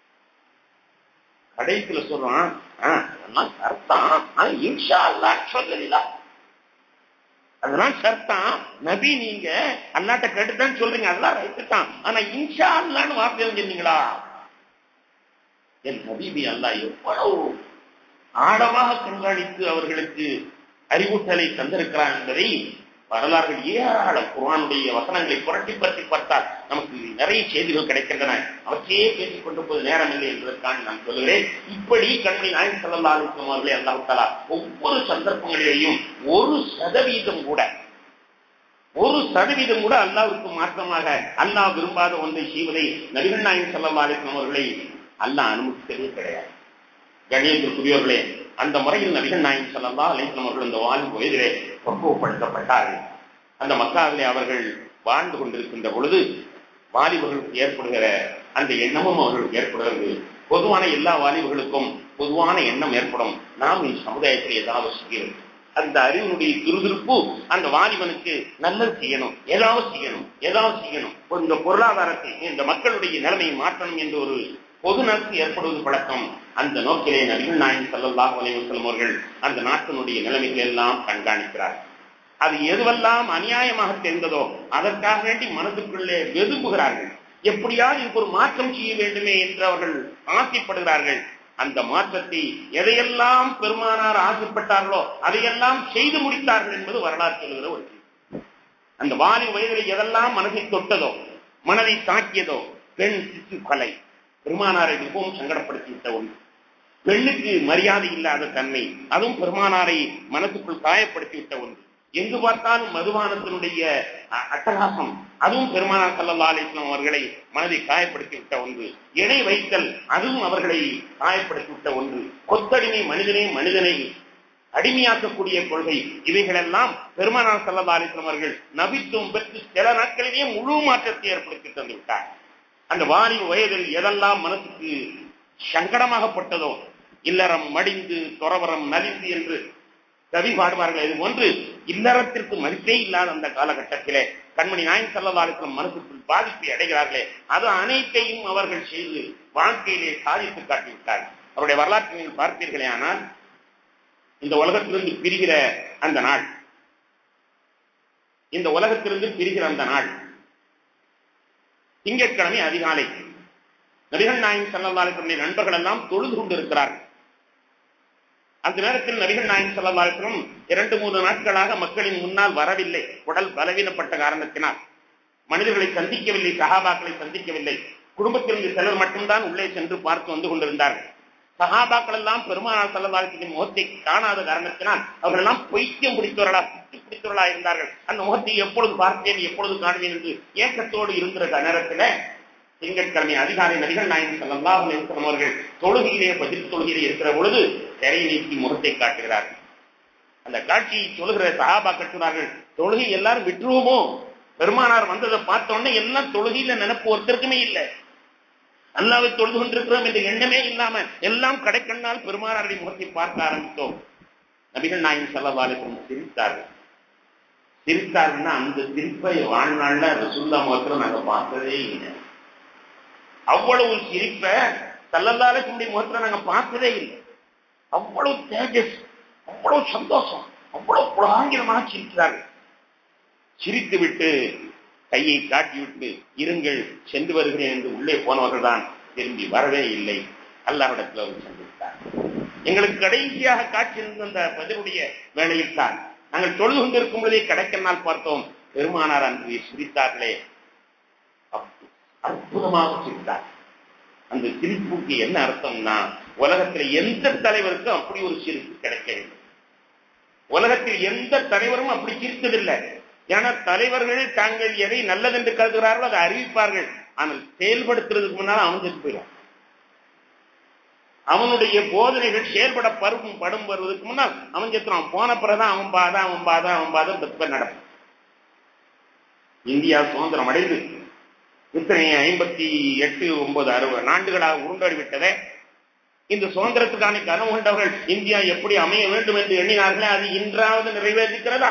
கடைசியில சொல்றான் அதெல்லாம் சர்த்தம் இன்ஷா அல்லா சொல்லல அதெல்லாம் சர்த்தம் நபி நீங்க அல்லாட்ட கேட்டுதான் சொல்றீங்க அதெல்லாம் ரைட்டு தான் ஆனா இன்ஷா அல்லான்னு வார்த்தை சொன்னீங்களா என் நபிபி அல்லா எவ்வளவு ஆழமாக கண்காணித்து அவர்களுக்கு அறிவூட்டலை தந்திருக்கிறார் என்பதை வரலாறுகள் ஏராளம் குரானுடைய வசனங்களை புரட்டி பற்றி பார்த்தால் நமக்கு நிறைய செய்திகள் கிடைக்கின்றன அவற்றையே பேசிக் கொண்டு போது நேரம் இல்லை என்பதற்காக நான் சொல்லுகிறேன் இப்படி கண்மணி நாயன் சல்லா அலிஸ்லாம் அவர்களே அல்லாஹாலா ஒவ்வொரு சந்தர்ப்பங்களிலேயும் ஒரு சதவீதம் கூட ஒரு சதவீதம் கூட அல்லாவுக்கு மாற்றமாக அல்லாஹ் விரும்பாத ஒன்றை செய்வதை நபிகள் நாயன் சல்லா அலிஸ்லாம் அவர்களை அல்லாஹ் அனுமதித்ததே கிடையாது கணியத்திற்குரியவர்களே அந்த முறையில் நபிகள் நாயகம் சொல்லல்லா அலிஸ்லாம் அவர்கள் அந்த வாழும் வயதிலே பக்குவப்படுத்தப்பட்டார்கள் அந்த மக்காவிலே அவர்கள் வாழ்ந்து கொண்டிருக்கின்ற பொழுது வாலிபர்களுக்கு ஏற்படுகிற அந்த எண்ணமும் அவர்களுக்கு ஏற்படுகிறது பொதுவான எல்லா வாலிபர்களுக்கும் பொதுவான எண்ணம் ஏற்படும் நாம் இந்த சமுதாயத்தில் ஏதாவது செய்யணும் அந்த அறிவினுடைய துருதுருப்பு அந்த வாலிபனுக்கு நல்லது செய்யணும் ஏதாவது செய்யணும் ஏதாவது செய்யணும் இந்த பொருளாதாரத்தை இந்த மக்களுடைய நிலைமையை மாற்றணும் என்ற ஒரு பொது நட்பு ஏற்படுவது பழக்கம் அந்த நோக்கிலே நபிகள் நாயன் சல்லல்லாஹ் அலைவசல்லம் அவர்கள் அந்த நாட்டினுடைய நிலைமைகள் எல்லாம் கண்காணிக்கிறார் அது எதுவெல்லாம் அநியாயமாக தெரிந்ததோ அதற்காக வேண்டி மனதுக்குள்ளே வெதும்புகிறார்கள் எப்படியாவது இதுக்கு ஒரு மாற்றம் செய்ய வேண்டுமே என்று அவர்கள் ஆசைப்படுகிறார்கள் அந்த மாற்றத்தை எதையெல்லாம் பெருமானார் ஆசைப்பட்டார்களோ அதையெல்லாம் செய்து முடித்தார்கள் என்பது வரலாறு சொல்லுகிற ஒரு அந்த வாலி வயதில் எதெல்லாம் மனதை தொட்டதோ மனதை தாக்கியதோ பெண் சிசு கொலை பெருமானாரை மிகவும் சங்கடப்படுத்தி விட்ட ஒன்று பெண்ணுக்கு மரியாதை இல்லாத தன்மை அதுவும் பெருமானாரை மனசுக்குள் காயப்படுத்தி விட்ட ஒன்று எங்கு பார்த்தாலும் மதுபானத்தினுடைய அ- அட்டகாசம் அதுவும் பெருமானார் சல்லல்லா அலிஸ்லாம் அவர்களை மனதை காயப்படுத்தி விட்ட ஒன்று இணை வைத்தல் அதுவும் அவர்களை காயப்படுத்தி விட்ட ஒன்று கொத்தடிமை மனிதனை மனிதனை அடிமையாக்கக்கூடிய கொள்கை இவைகளெல்லாம் பெருமானார் சல்லல்லா அலிஸ்லாம் அவர்கள் நபித்துவம் பெற்று சில நாட்களிலேயே முழு மாற்றத்தை ஏற்படுத்தி தந்து விட்டார் அந்த வாலிப வயதில் எதெல்லாம் மனசுக்கு சங்கடமாகப்பட்டதோ இல்லறம் மடிந்து துறவரம் நலிந்து என்று கவி பாடுவார்கள் இது ஒன்று இல்லறத்திற்கு மதிப்பே இல்லாத அந்த காலகட்டத்திலே கண்மணி நாயன் செல்லவாருக்கும் மனசுக்குள் பாதிப்பை அடைகிறார்களே அது அனைத்தையும் அவர்கள் செய்து வாழ்க்கையிலே சாதித்து காட்டிவிட்டார்கள் அவருடைய வரலாற்றை நீங்கள் பார்ப்பீர்களே ஆனால் இந்த உலகத்திலிருந்து பிரிகிற அந்த நாள் இந்த உலகத்திலிருந்து பிரிகிற அந்த நாள் திங்கட்கிழமை அதிகாலை நபிகள் நாயகம் செல்லவாருடைய நண்பர்கள் எல்லாம் தொழுது கொண்டிருக்கிறார்கள் அந்த நேரத்தில் நபிகள் நாயகம் செல்லவாருக்கும் இரண்டு மூன்று நாட்களாக மக்களின் முன்னால் வரவில்லை உடல் பலவீனப்பட்ட காரணத்தினால் மனிதர்களை சந்திக்கவில்லை சகாபாக்களை சந்திக்கவில்லை குடும்பத்திலிருந்து சிலர் மட்டும்தான் உள்ளே சென்று பார்த்து வந்து கொண்டிருந்தார்கள் சகாபாக்கள் எல்லாம் பெருமானார் செல்லவாரத்தின் முகத்தை காணாத காரணத்தினால் அவர்கள் எல்லாம் பொய்த்தியம் பிடித்தவர்களா பிடித்து பிடித்தவர்களா இருந்தார்கள் அந்த முகத்தை எப்பொழுது பார்த்தேன் எப்பொழுது காணுவேன் என்று ஏக்கத்தோடு இருந்த நேரத்தில் திங்கட்கிழமை அதிகாலை நபிகள் நாயகம் ஸல்லல்லாஹு அலைஹி வஸல்லம் அவர்கள் தொழுகையிலே பதில் தொழுகையிலே இருக்கிற பொழுது திரை நீக்கி முகத்தை காட்டுகிறார்கள் அந்த காட்சியை சொல்லுகிற சஹாபாக்கள் சொன்னார்கள் தொழுகை எல்லாரும் விட்டுருவோமோ பெருமானார் வந்ததை பார்த்த உடனே எல்லாம் தொழுகையில நினைப்பு ஒருத்தருக்குமே இல்லை அல்லாவை தொழுது கொண்டிருக்கிறோம் என்ற எண்ணமே இல்லாம எல்லாம் கடைக்கண்ணால் பெருமானாருடைய முகத்தை பார்க்க ஆரம்பித்தோம் நபிகள் நாயகம் ஸல்லல்லாஹு அலைஹி வஸல்லம் சிரித்தார்கள் சிரித்தார்கள்னா அந்த சிரிப்பை வாழ்நாள்ல ரசூல்லா முகத்துல நாங்க பார்த்ததே இல்லை அவ்வளவு சிரிப்ப சல்லல்லாலுடைய முகத்துல நாங்க பார்த்ததே இல்லை அவ்வளவு தேஜஸ் அவ்வளவு சந்தோஷம் அவ்வளவு புலாங்கிரமாக சிரிக்கிறார்கள் சிரித்து விட்டு கையை காட்டிவிட்டு இருங்கள் சென்று வருகிறேன் என்று உள்ளே போனவர்கள் தான் திரும்பி வரவே இல்லை அல்லாஹிடத்தில் அவர் சென்று விட்டார் எங்களுக்கு கடைசியாக காட்சி இருந்த அந்த பதிலுடைய வேளையில் தான் நாங்கள் தொழுது கொண்டிருக்கும் பொழுதே கடைக்கண்ணால் பார்த்தோம் பெருமானார் அன்று சிரித்தார்களே அற்பு- அற்புதமாக சிரித்தார் அந்த சிரிப்புக்கு என்ன அர்த்தம்னா உலகத்தில் எந்த தலைவருக்கும் அப்படி ஒரு சிரிப்பு கிடைக்கவில்லை உலகத்தில் எந்த தலைவரும் அப்படி சிரித்ததில்லை ஏன்னா தலைவர்கள் தாங்கள் எதை நல்லதென்று கருதுகிறார்களோ அதை அறிவிப்பார்கள் ஆனால் செயல்படுத்துறதுக்கு முன்னால் அவன் செத்து போயிடும் அவனுடைய போதனைகள் செயல்பட பருவம் படும் வருவதற்கு முன்னால் அவன் செத்துறான் போன பிறகுதான் அவன் பாதா அவன் பாதா அவன் பாதா தப்பு நடக்கும் இந்தியா சுதந்திரம் அடைந்து இத்தனை ஐம்பத்தி எட்டு ஒன்பது அறுபது ஆண்டுகளாக உருண்டாடி விட்டதே இந்த சுதந்திரத்துக்கான கனவு கொண்டவர்கள் இந்தியா எப்படி அமைய வேண்டும் என்று எண்ணினார்களே அது இன்றாவது நிறைவேற்றிக்கிறதா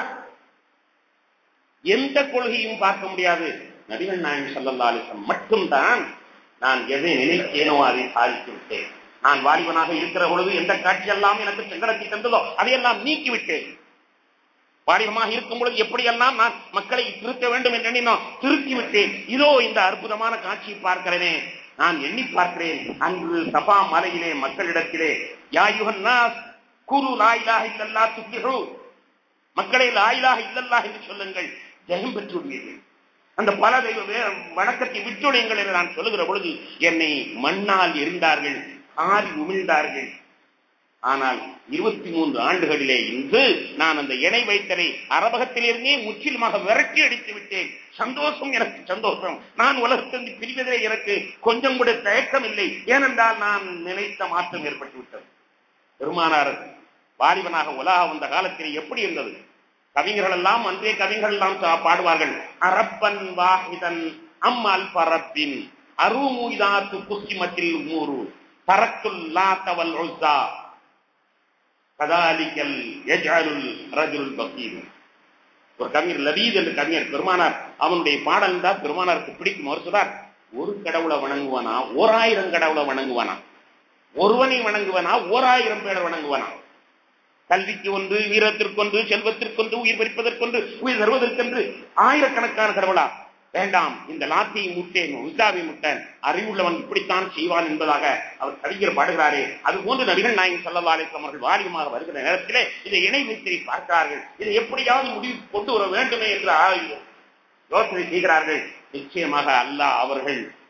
எந்த கொள்கையும் பார்க்க முடியாது நபிகள் நாயகம் ஸல்லல்லாஹு அலைஹி வஸல்லம் மட்டும்தான் நான் எதை நினைத்தேனோ அதை சாதித்து விட்டேன் நான் வாலிபனாக இருக்கிற பொழுது எந்த காட்சியெல்லாம் எனக்கு சங்கடத்தை தந்ததோ அதையெல்லாம் நீக்கிவிட்டேன் வாலிபமாக இருக்கும் பொழுது எப்படியெல்லாம் நான் மக்களை திருத்த வேண்டும் என்று எண்ணினோம் திருத்தி விட்டேன் இதோ இந்த அற்புதமான காட்சியை பார்க்கிறேனே நான் எண்ணி பார்க்கிறேன் அன்று சபா மலையிலே மக்களிடத்திலே யா யுஹன்னாஸ் குரு லா இலாஹ இல்லல்லாஹ் துஃப்லிஹு மக்களை லாயிலாக இல்லல்லா என்று சொல்லுங்கள் ஜெயம் பெற்று விடுவீர்கள் அந்த பல தெய்வ வே- வணக்கத்தை விட்டுடையுங்கள் என்று நான் சொல்லுகிற பொழுது என்னை மண்ணால் எரிந்தார்கள் ஆறி உமிழ்ந்தார்கள் ஆனால் இருபத்தி மூன்று ஆண்டுகளிலே இன்று நான் அந்த இணை வைத்தலை அரபகத்திலிருந்தே முற்றிலுமாக விரட்டி அடித்து விட்டேன் சந்தோஷம் எனக்கு சந்தோஷம் நான் உலகத்திலிருந்து பிரிவதிலே எனக்கு கொஞ்சம் கூட தயக்கம் இல்லை ஏனென்றால் நான் நினைத்த மாற்றம் ஏற்பட்டு விட்டது பெருமானார் வாலிபனாக உலக வந்த காலத்தில் எப்படி இருந்தது கவிஞர்கள் எல்லாம் அன்றே கவிஞர்கள் எல்லாம் சா- பாடுவார்கள் அரப்பன் வாஹிதன் அம்மால் பரப்பின் அருமூய்தாத்து குசிமத்தில் மூரு தரக்குல் லாத்தவல் உஸ்ஸா கதாலிக்கல் எஜ்அலுல் ரஜுல் பகீர் ஒரு கவிஞர் லபீத் என்று கவிஞர் பெருமானார் அவனுடைய பாடல் தான் பெருமானாருக்கு பிடிக்கும் அவர் சொல்றார் ஒரு கடவுளை வணங்குவானா ஓர் ஆயிரம் கடவுளை வணங்குவானா ஒருவனை வணங்குவனா ஓர் ஆயிரம் பேரை வணங்குவனா கல்விக்கு ஒன்று வீரத்திற்கொன்று செல்வத்திற்கொன்று உயிர் பறிப்பதற்கொன்று உயிர் தருவதற்கென்று ஆயிரக்கணக்கான கடவுளா வேண்டாம் இந்த லாத்தியை முட்டேன் உசாவை முட்டேன் அறிவுள்ளவன் இப்படித்தான் செய்வான் என்பதாக அவர் கவிஞர் பாடுகிறாரே அது போன்று நபிகள் நாயகம் ஸல்லல்லாஹு அலைஹி வஸல்லம் அவர்கள் வாலிபமாக வருகிற நேரத்திலே இதை இணை வைத்திரை பார்க்கிறார்கள் இதை எப்படியாவது முடிவுக்கு கொண்டு வர வேண்டுமே என்று ஆ- யோசனை செய்கிறார்கள் நிச்சயமாக அல்லாஹ் அவர்கள்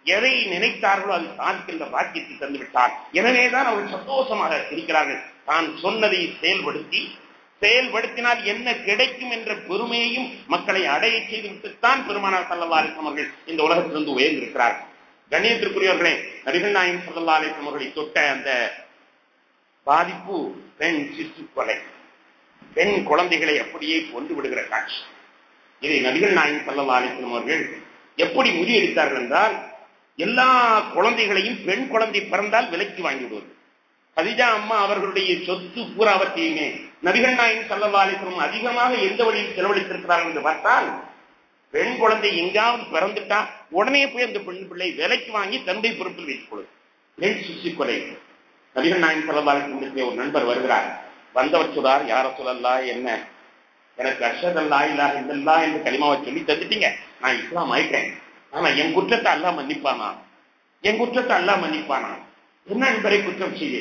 எதை நினைத்தார்களோ அது சாதிக்கின்ற பாக்கியத்தை தந்து விட்டார் எனவேதான் அவர்கள் சந்தோஷமாக இருக்கிறார்கள் தான் சொன்னதை செயல்படுத்தி செயல்படுத்தினால் என்ன கிடைக்கும் என்ற பெருமையையும் மக்களை அடைய செய்துவிட்டுத்தான் பெருமானார் சல்லல்லா அலிஸ்லாம் அவர்கள் இந்த உலகத்திலிருந்து உயர்ந்திருக்கிறார் கண்ணியத்திற்குரியவர்களே நபிகள் நாயகம் சல்லல்லா அலிஸ்லாம் அவர்களை தொட்ட அந்த பாதிப்பு பெண் சிசு கொலை பெண் குழந்தைகளை அப்படியே கொண்டு விடுகிற காட்சி இதை நபிகள் நாயகம் சல்லல்லா அலிஸ்லாம் அவர்கள் எப்படி முறியடித்தார்கள் என்றால் எல்லா குழந்தைகளையும் பெண் குழந்தை பிறந்தால் விலைக்கு வாங்கி விடுவது கதிஜா அம்மா அவர்களுடைய சொத்து பூராவற்றையுமே நபிகள் நாயகம் சல்லல்லா அலிஸ்லாம் அதிகமாக எந்த வழியில் செலவழித்திருக்கிறார்கள் என்று பார்த்தால் பெண் குழந்தை எங்காவது பிறந்துட்டா உடனே போய் அந்த பெண் பிள்ளை விலைக்கு வாங்கி தந்தை பொறுப்பில் வைத்துக் கொள்ளும் பெண் சுசி கொலை நபிகள் நாயகம் சல்லல்லா அலிஸ்லாம் ஒரு நண்பர் வருகிறார் வந்தவர் சொல்றார் யார சொல்லல்லா என்ன எனக்கு அஷதல்லா இல்லா இல்லல்லா என்று களிமாவை சொல்லி தந்துட்டீங்க நான் இஸ்லாம் ஆயிட்டேன் ஆனா என் குற்றத்தை அல்லா மன்னிப்பானா என் குற்றத்தை அல்லா மன்னிப்பானா என்ன நண்பரை குற்றம் செய்ய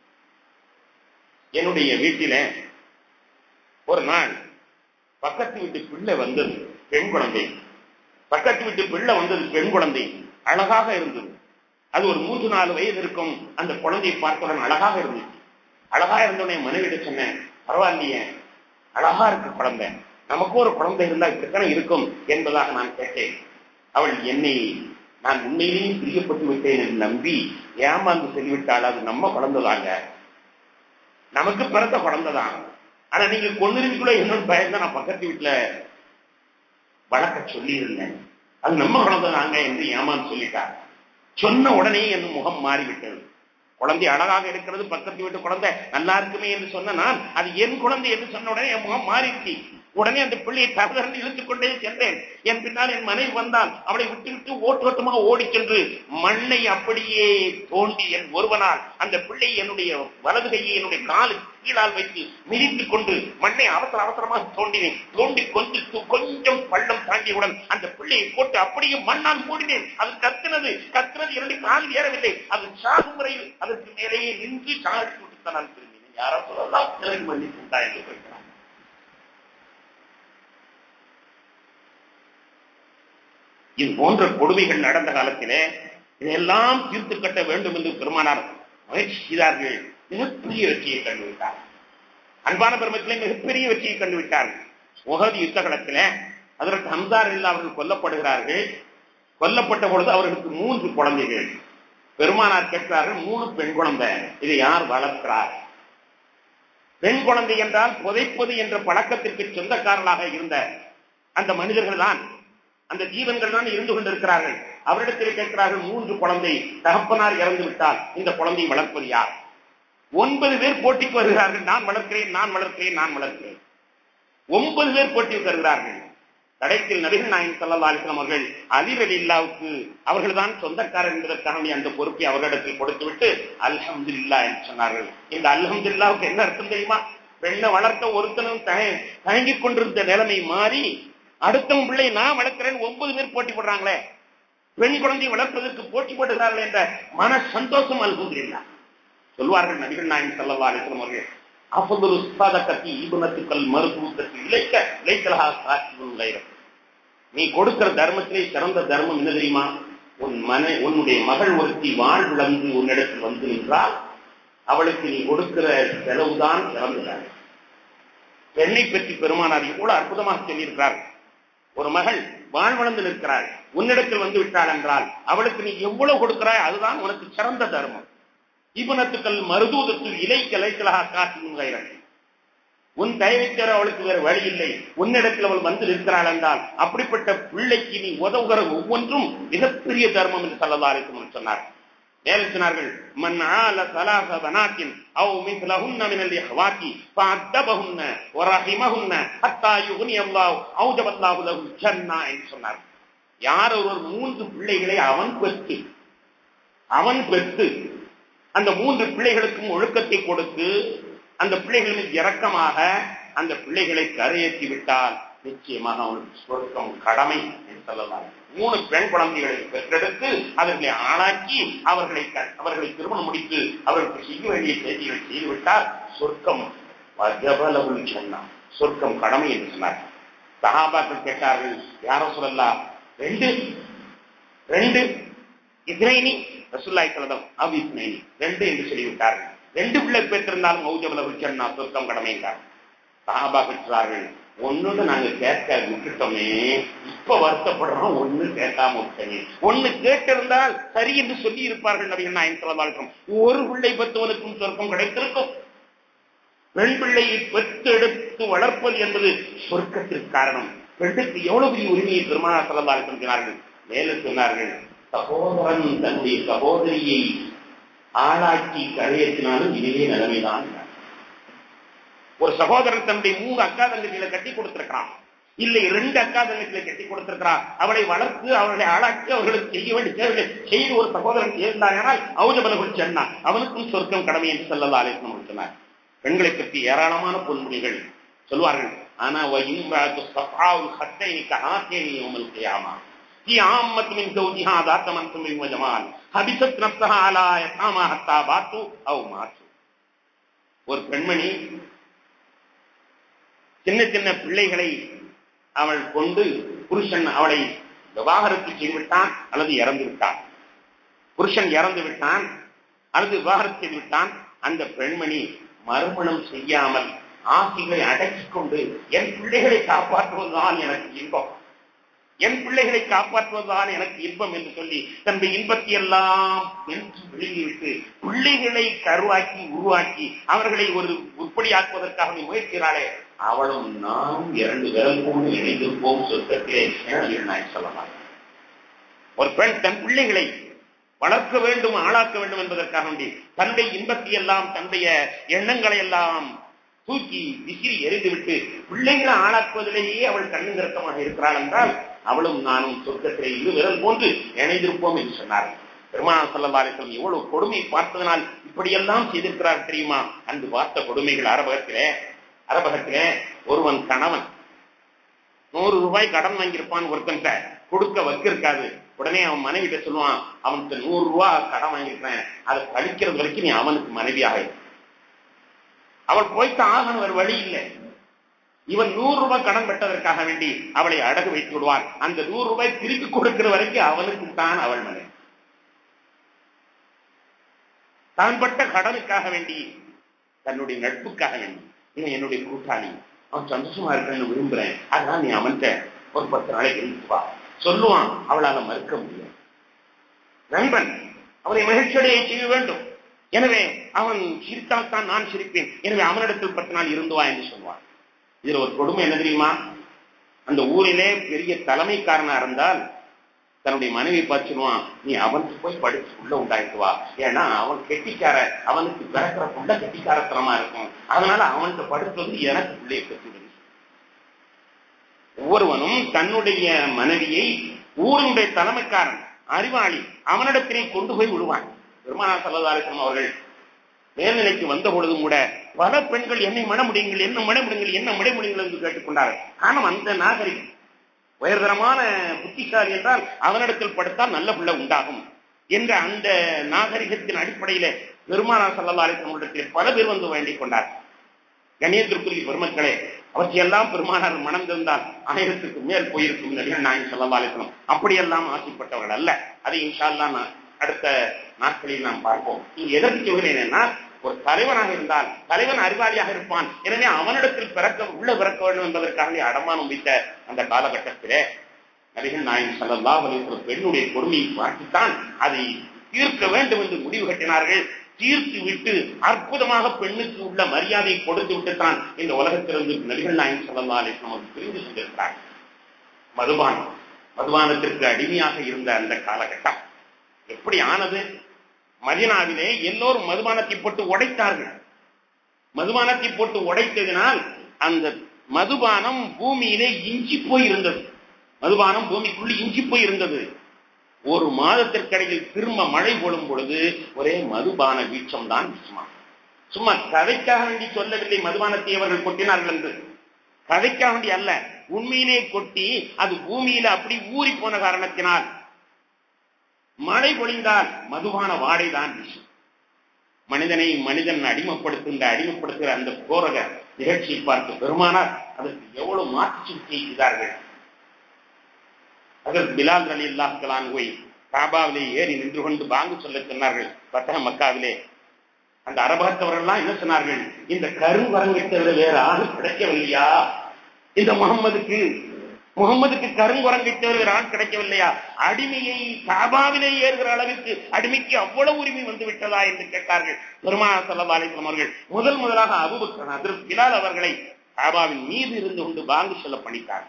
என்னுடைய வீட்டில ஒரு நாள் பக்கத்து வீட்டு பிள்ளை வந்தது பெண் குழந்தை பக்கத்து வீட்டு பிள்ளை வந்தது பெண் குழந்தை அழகாக இருந்தது அது ஒரு மூன்று நாலு வயது இருக்கும் அந்த குழந்தையை பார்த்தவுடன் அழகாக இருந்துச்சு அழகா இருந்தோடனே மனைவிட சொன்னேன் பரவாயில்லையே அழகா இருக்கு குழந்தை நமக்கும் ஒரு குழந்தை இருந்தா இப்படித்தானே இருக்கும் என்பதாக நான் கேட்டேன் அவள் என்னை நான் உண்மையிலேயே பிரியப்பட்டு விட்டேன் என்று நம்பி ஏமாந்து சொல்லிவிட்டாள் அது நம்ம குழந்தைதாங்க நமக்கு பிறந்த குழந்தைதான் ஆனா நீங்க கொண்டிருக்கீங்களோ என்னோட பயந்து நான் பக்கத்து வீட்டுல வழக்க சொல்லி இருந்தேன் அது நம்ம குழந்தைதாங்க என்று ஏமாந்து சொல்லிட்டார் சொன்ன உடனே என் முகம் மாறிவிட்டது குழந்தை அழகாக இருக்கிறது பக்கத்து வீட்டு குழந்தை நல்லா இருக்குமே என்று சொன்ன நான் அது என் குழந்தை என்று சொன்ன உடனே என் முகம் மாறிடுச்சு உடனே அந்த பிள்ளையை தகதரந்து இழுத்துக் கொண்டே சென்றேன் என் பின்னால் என் மனைவி வந்தால் அவளை விட்டு விட்டு ஓட்டோட்டமாக ஓடி சென்று மண்ணை அப்படியே தோண்டி என் ஒருவனால் அந்த பிள்ளை என்னுடைய வலது கையை என்னுடைய காலு கீழால் வைத்து மிதித்துக் கொண்டு மண்ணை அவசர அவசரமாக தோண்டினேன் தோண்டி கொஞ்சம் கொஞ்சம் பள்ளம் தாண்டியவுடன் அந்த பிள்ளையை போட்டு அப்படியே மண்ணால் மூடினேன் அது கத்தினது கத்தினது என்னுடைய காலில் ஏறவில்லை அது சாகும் முறையில் அதற்கு மேலேயே நின்று சாகி விட்டு நான் திரும்பினேன் யாரோ சொல்லலாம் சிலருக்கு மன்னிப்பு உண்டா என்று போய்கிறார் இது போன்ற கொடுமைகள் நடந்த காலத்திலே இதையெல்லாம் தீர்த்து கட்ட வேண்டும் என்று பெருமானார் முயற்சி செய்தார்கள் மிகப்பெரிய வெற்றியை கண்டுவிட்டார் அன்பான பெருமத்திலே மிகப்பெரிய வெற்றியை கண்டுவிட்டார்கள் உகதி யுத்த களத்திலே அதற்கு ஹம்சார் இல்லா அவர்கள் கொல்லப்படுகிறார்கள் கொல்லப்பட்ட பொழுது அவர்களுக்கு மூன்று குழந்தைகள் பெருமானார் கேட்கிறார்கள் மூணு பெண் குழந்தை இதை யார் வளர்க்கிறார் பெண் குழந்தை என்றால் புதைப்பது என்ற பழக்கத்திற்கு சொந்தக்காரர்களாக இருந்த அந்த மனிதர்கள் தான் அந்த ஜீவன்கள் தான் இருந்து கொண்டிருக்கிறார்கள் அவரிடத்தில் கேட்கிறார்கள் மூன்று குழந்தை தகப்பனார் இறந்து விட்டால் இந்த குழந்தை வளர்ப்பது யார் ஒன்பது பேர் போட்டிக்கு வருகிறார்கள் நான் வளர்க்கிறேன் நான் வளர்க்கிறேன் நான் வளர்க்கிறேன் ஒன்பது பேர் போட்டிக்கு வருகிறார்கள் கடைசியில் நபிகள் நாயகம் சல்லா அலிஸ்லாம் அவர்கள் அலிர் இல்லாவுக்கு அவர்கள் தான் சொந்தக்காரர் என்பதற்காக அந்த பொறுப்பை அவர்களிடத்தில் கொடுத்துவிட்டு அல்ஹம்து இல்லா என்று சொன்னார்கள் இந்த அல்ஹம்து இல்லாவுக்கு என்ன அர்த்தம் தெரியுமா பெண்ணை வளர்க்க ஒருத்தனும் தயங்கிக் கொண்டிருந்த நிலைமை மாறி அடுத்தவன் பிள்ளை நான் வளர்க்கிறேன் ஒன்பது பேர் போட்டி போடுறாங்களே பெண் குழந்தை வளர்ப்பதற்கு போட்டி போடுகிறார்கள் என்ற மன சந்தோஷம் அல்குந்தில்லா சொல்வார்கள் நபிகள் நாயகம் சல்லா அலிஸ்லாம் அவர்கள் அஃபதுல் உஸ்தாதக்கத்தி ஈபனத்துக்கள் மருத்துவத்துக்கு இழைக்க இழைக்கலகா சாட்சியும் கைரம் நீ கொடுக்கிற தர்மத்திலே சிறந்த தர்மம் என்ன தெரியுமா உன் மன உன்னுடைய மகள் ஒருத்தி வாழ்விழந்து உன்னிடத்தில் வந்து நின்றால் அவளுக்கு நீ கொடுக்கிற செலவுதான் சிறந்ததாக பெண்ணை பற்றி பெருமானார் இவ்வளவு அற்புதமாக சொல்லியிருக்கிறார் ஒரு மகள் வாழ்வளந்து நிற்கிறாள் உன்னிடத்தில் வந்து விட்டாள் என்றால் அவளுக்கு நீ எவ்வளவு கொடுக்கிறாய் அதுதான் உனக்கு சிறந்த தர்மம் இபனத்துக்கள் மருதூதத்தில் இலை கலைக்கலாக காட்டும் கைரன் உன் தயவைத்தர அவளுக்கு வேறு வழி இல்லை உன்னிடத்தில் அவள் வந்து நிற்கிறாள் என்றால் அப்படிப்பட்ட பிள்ளைக்கு நீ உதவுகிற ஒவ்வொன்றும் மிகப்பெரிய தர்மம் என்று சொல்லலாருக்கும் சொன்னார் மேலும் சொன்னார்கள் மன் ஆல சலாச பனாத்தின் அவ் மிஸ்லஹுன்ன மினல் இஹ்வாத்தி ஃபஅத்தபஹுன்ன வரஹிமஹுன்ன ஹத்தா யுக்னி அல்லாஹ் அவுஜபல்லாஹு லஹு ஜன்னா என்று சொன்னார் யார் ஒருவர் மூன்று பிள்ளைகளை அவன் பெற்று அவன் பெற்று அந்த மூன்று பிள்ளைகளுக்கும் ஒழுக்கத்தை கொடுத்து அந்த பிள்ளைகள் மீது இரக்கமாக அந்த பிள்ளைகளை கரையேற்றி விட்டால் நிச்சயமாக அவனுக்கு சொர்க்கம் கடமை என்று சொல்லலாம் மூணு பெண் குழந்தைகளை பெற்றெடுத்து அவர்களை ஆளாக்கி அவர்களை அவர்களை திருமணம் முடித்து அவர்களுக்கு செய்ய வேண்டிய செய்திகளை செய்துவிட்டால் சொர்க்கம் வஜபலகுல் சொன்னான் சொர்க்கம் கடமை என்று சொன்னார் சகாபாக்கள் கேட்டார்கள் யார சொல்லலாம் ரெண்டு ரெண்டு இஸ்னைனி ரசுல்லாய் சலதம் அவ் இஸ்னைனி ரெண்டு என்று சொல்லிவிட்டார்கள் ரெண்டு பிள்ளை பெற்றிருந்தாலும் மௌஜபல விச்சன்னா சொர்க்கம் கடமைங்கிறார் சஹாபா பெற்றார்கள் ஒண்ணுன்னு நாங்க கேட்க விட்டுட்டோமே இப்ப வருத்தப்படுறோம் ஒண்ணு கேட்காம விட்டோமே ஒண்ணு கேட்டிருந்தால் சரி என்று சொல்லி இருப்பார்கள் நபிகள் நாயன் சொல்லதாலும் ஒரு பிள்ளை பெற்றவனுக்கும் சொர்க்கம் கிடைத்திருக்கும் பெண் பிள்ளையை பெற்று எடுத்து வளர்ப்பது என்பது சொர்க்கத்திற்கு காரணம் பெண்ணுக்கு எவ்வளவு பெரிய உரிமையை பெருமானா சொல்லதால் சொல்கிறார்கள் மேலே சொன்னார்கள் சகோதரன் தன்னுடைய சகோதரியை ஆளாக்கி கரையேற்றினாலும் இதே நிலைமைதான் ஒரு சகோதரன் தன்னுடைய மூணு அக்கா தங்கச்சிகளை கட்டி கொடுத்திருக்கிறான் இல்லை ரெண்டு அக்கா தங்கச்சிகளை கட்டி கொடுத்திருக்கிறான் அவளை வளர்த்து அவர்களை ஆளாக்கி அவர்களுக்கு செய்ய வேண்டிய சேவைகளை செய்து ஒரு சகோதரன் இருந்தானால் அவுஜபலகுள் சென்னா அவனுக்கும் சொர்க்கம் கடமை என்று செல்லதா ஆலேசனம் சொன்னார் பெண்களை பற்றி ஏராளமான பொன்மொழிகள் சொல்வார்கள் ஆனா في عامة من زوجها ذات منصب وجمال حبست نفسها على يتامى حتى باتوا أو ماتوا ஒரு பெண்மணி சின்ன சின்ன பிள்ளைகளை அவள் கொண்டு புருஷன் அவளை விவாகரத்து செய்துவிட்டான் அல்லது இறந்து விட்டான் புருஷன் இறந்து விட்டான் அல்லது விவாகரத்து செய்து விட்டான் அந்த பெண்மணி மறுமணம் செய்யாமல் ஆசைகளை அடக்கிக் கொண்டு என் பிள்ளைகளை காப்பாற்றுவதுதான் எனக்கு இன்பம் என் பிள்ளைகளை காப்பாற்றுவதுதான் எனக்கு இன்பம் என்று சொல்லி தன்னுடைய இன்பத்தை எல்லாம் வென்று வெளியிட்டு பிள்ளைகளை கருவாக்கி உருவாக்கி அவர்களை ஒரு உருப்படியாக்குவதற்காக நீ முயற்சிகிறாளே அவளும் நானும் இரண்டு விரல் கொண்டு இணைந்திருப்போம் சொர்க்கத்திலே என நான் சொல்லலாம் ஒரு பெண் தன் பிள்ளைகளை வளர்க்க வேண்டும் ஆளாக்க வேண்டும் என்பதற்காக வேண்டி தன்னுடைய இன்பத்தை எல்லாம் தன்னுடைய எண்ணங்களை எல்லாம் தூக்கி விசிறி எறிந்துவிட்டு பிள்ளைகளை ஆளாக்குவதிலேயே அவள் கண்ணுங்கரக்கமாக இருக்கிறாள் என்றால் அவளும் நானும் சொர்க்கத்திலே இரு விரல் போன்று இணைந்திருப்போம் என்று சொன்னார்கள் பெருமான சொல்லலாரிசம் எவ்வளவு கொடுமை பார்த்ததனால் இப்படியெல்லாம் செய்திருக்கிறார் தெரியுமா அன்று பார்த்த கொடுமைகள் அரபகத்திலே அரபகத்திலே ஒருவன் கணவன் நூறு ரூபாய் கடன் வாங்கியிருப்பான் ஒருத்தன் கொடுக்க வக்கிருக்காது உடனே அவன் மனைவிட்ட சொல்லுவான் அவனுக்கு நூறு ரூபாய் கடன் வாங்கியிருக்கிறேன் அதை கழிக்கிறது வரைக்கும் நீ அவனுக்கு மனைவியாக அவள் போய்த்து ஆகணும் ஒரு வழி இல்லை இவன் நூறு ரூபாய் கடன் பெற்றதற்காக வேண்டி அவளை அடகு வைத்து விடுவான் அந்த நூறு ரூபாய் திருப்பி கொடுக்கிற வரைக்கும் அவனுக்கு தான் அவள் மனை தான் பட்ட கடனுக்காக வேண்டி தன்னுடைய நட்புக்காக வேண்டி இவன் என்னுடைய கூட்டாளி அவன் சந்தோஷமா இருக்கன்னு விரும்புறேன் அதான் நீ அவன்கிட்ட ஒரு பத்து நாளைக்கு இருந்துப்பா சொல்லுவான் அவளால மறுக்க முடியும் நண்பன் அவனை மகிழ்ச்சியடைய செய்ய வேண்டும் எனவே அவன் சிரித்தால் தான் நான் சிரிப்பேன் எனவே அவனிடத்தில் பத்து நாள் இருந்து வா என்று சொல்வான் இதுல ஒரு கொடுமை என்ன தெரியுமா அந்த ஊரிலே பெரிய தலைமைக்காரனா இருந்தால் தன்னுடைய மனைவி பார்த்துருவான் நீ அவனுக்கு போய் படிச்சு உள்ள உண்டாயிட்டு வா ஏன்னா அவன் கெட்டிக்கார அவனுக்கு பிறக்கிற புள்ள கெட்டிக்காரத்தனமா இருக்கும் அதனால அவனுக்கு படுத்தது எனக்கு பிள்ளையை பெற்றுவிடு ஒவ்வொருவனும் தன்னுடைய மனைவியை ஊரினுடைய தலைமைக்காரன் அறிவாளி அவனிடத்திலே கொண்டு போய் விடுவான் பெருமானா சல்லதாரிசம் அவர்கள் மேல்நிலைக்கு வந்த பொழுதும் கூட பல பெண்கள் என்னை மணமுடியுங்கள் என்ன மணமுடியுங்கள் என்ன மடைமுடியுங்கள் என்று கேட்டுக்கொண்டார்கள் காரணம் அந்த நாகரிகம் உயர்தரமான புத்திசாலி என்றால் அவனிடத்தில் படுத்தால் நல்ல பிள்ளை உண்டாகும் என்ற அந்த நாகரிகத்தின் அடிப்படையில பெருமானார் சல்லா அலிசமிடத்தில் பல பேர் வந்து வேண்டிக் கொண்டார் கணியத்திற்குரிய பெருமக்களே அவற்றையெல்லாம் பெருமானார் மணந்திருந்தால் ஆயிரத்துக்கு மேல் போயிருக்கும் நடிகர் நாயன் சல்லா அலிசனம் அப்படியெல்லாம் ஆசைப்பட்டவர்கள் அல்ல அதை இன்ஷால்லா நான் அடுத்த நாட்களில் நாம் பார்ப்போம் இங்கு எதற்கு சொல்கிறேன் என்னன்னா ஒரு தலைவனாக இருந்தால் தலைவன் அறிவாளியாக இருப்பான் எனவே அவனிடத்தில் பிறக்க உள்ள பிறக்க வேண்டும் என்பதற்காக அடமானம் வைத்த அந்த காலகட்டத்திலே நபிகள் நாயன் சல்லல்லா ஒரு பெண்ணுடைய கொடுமையை பார்த்துத்தான் அதை தீர்க்க வேண்டும் என்று முடிவு கட்டினார்கள் தீர்த்து விட்டு அற்புதமாக பெண்ணுக்கு உள்ள மரியாதை கொடுத்து விட்டுத்தான் இந்த உலகத்திலிருந்து நபிகள் நாயன் சல்லல்லா அலிஸ்லாம் பிரிந்து சென்றிருக்கிறார் மதுபானம் மதுபானத்திற்கு அடிமையாக இருந்த அந்த காலகட்டம் எப்படி ஆனது மதினாவிலே எல்லோரும் மதுபானத்தை போட்டு உடைத்தார்கள் மதுபானத்தை போட்டு உடைத்ததினால் அந்த மதுபானம் பூமியிலே இஞ்சி போய் இருந்தது மதுபானம் பூமிக்குள் இஞ்சி போய் இருந்தது ஒரு மாதத்திற்கிடையில் திரும்ப மழை போடும் பொழுது ஒரே மதுபான வீச்சம் தான் வீச்சுமா சும்மா கதைக்காக வேண்டி சொல்லவில்லை மதுபானத்தை அவர்கள் கொட்டினார்கள் என்று கதைக்காக வேண்டி அல்ல உண்மையிலே கொட்டி அது பூமியில அப்படி ஊறி போன காரணத்தினால் மழை பொழிந்தால் மதுபான வாடை தான் வீசும் மனிதனை மனிதன் அடிமைப்படுத்துகின்ற அடிமைப்படுத்துகிற அந்த போரக நிகழ்ச்சியை பார்த்து பெருமானார் அதற்கு எவ்வளவு மாற்று சிகிச்சை செய்தார்கள் அதற்கு பிலால் அலி அல்லாஹலான் போய் காபாவிலே ஏறி நின்று கொண்டு பாங்கு சொல்ல சொன்னார்கள் பத்தக மக்காவிலே அந்த அரபகத்தவர்கள்லாம் என்ன சொன்னார்கள் இந்த கருங்குரங்கை தவிர வேற ஆள் கிடைக்கவில்லையா இந்த முகம்மதுக்கு முகம்மதுக்கு கருங்குரங்கை தவிர வேற ஆள் கிடைக்கவில்லையா அடிமையை காபாவிலே ஏறுகிற அளவிற்கு அடிமைக்கு அவ்வளவு உரிமை வந்து விட்டதா என்று கேட்டார்கள் பெருமானா சல்லா அலிஸ்லாம் அவர்கள் முதல் முதலாக அபுபக்கர் அதற்கு பிலால் அவர்களை காபாவின் மீது இருந்து கொண்டு வாங்கி சொல்ல பணித்தார்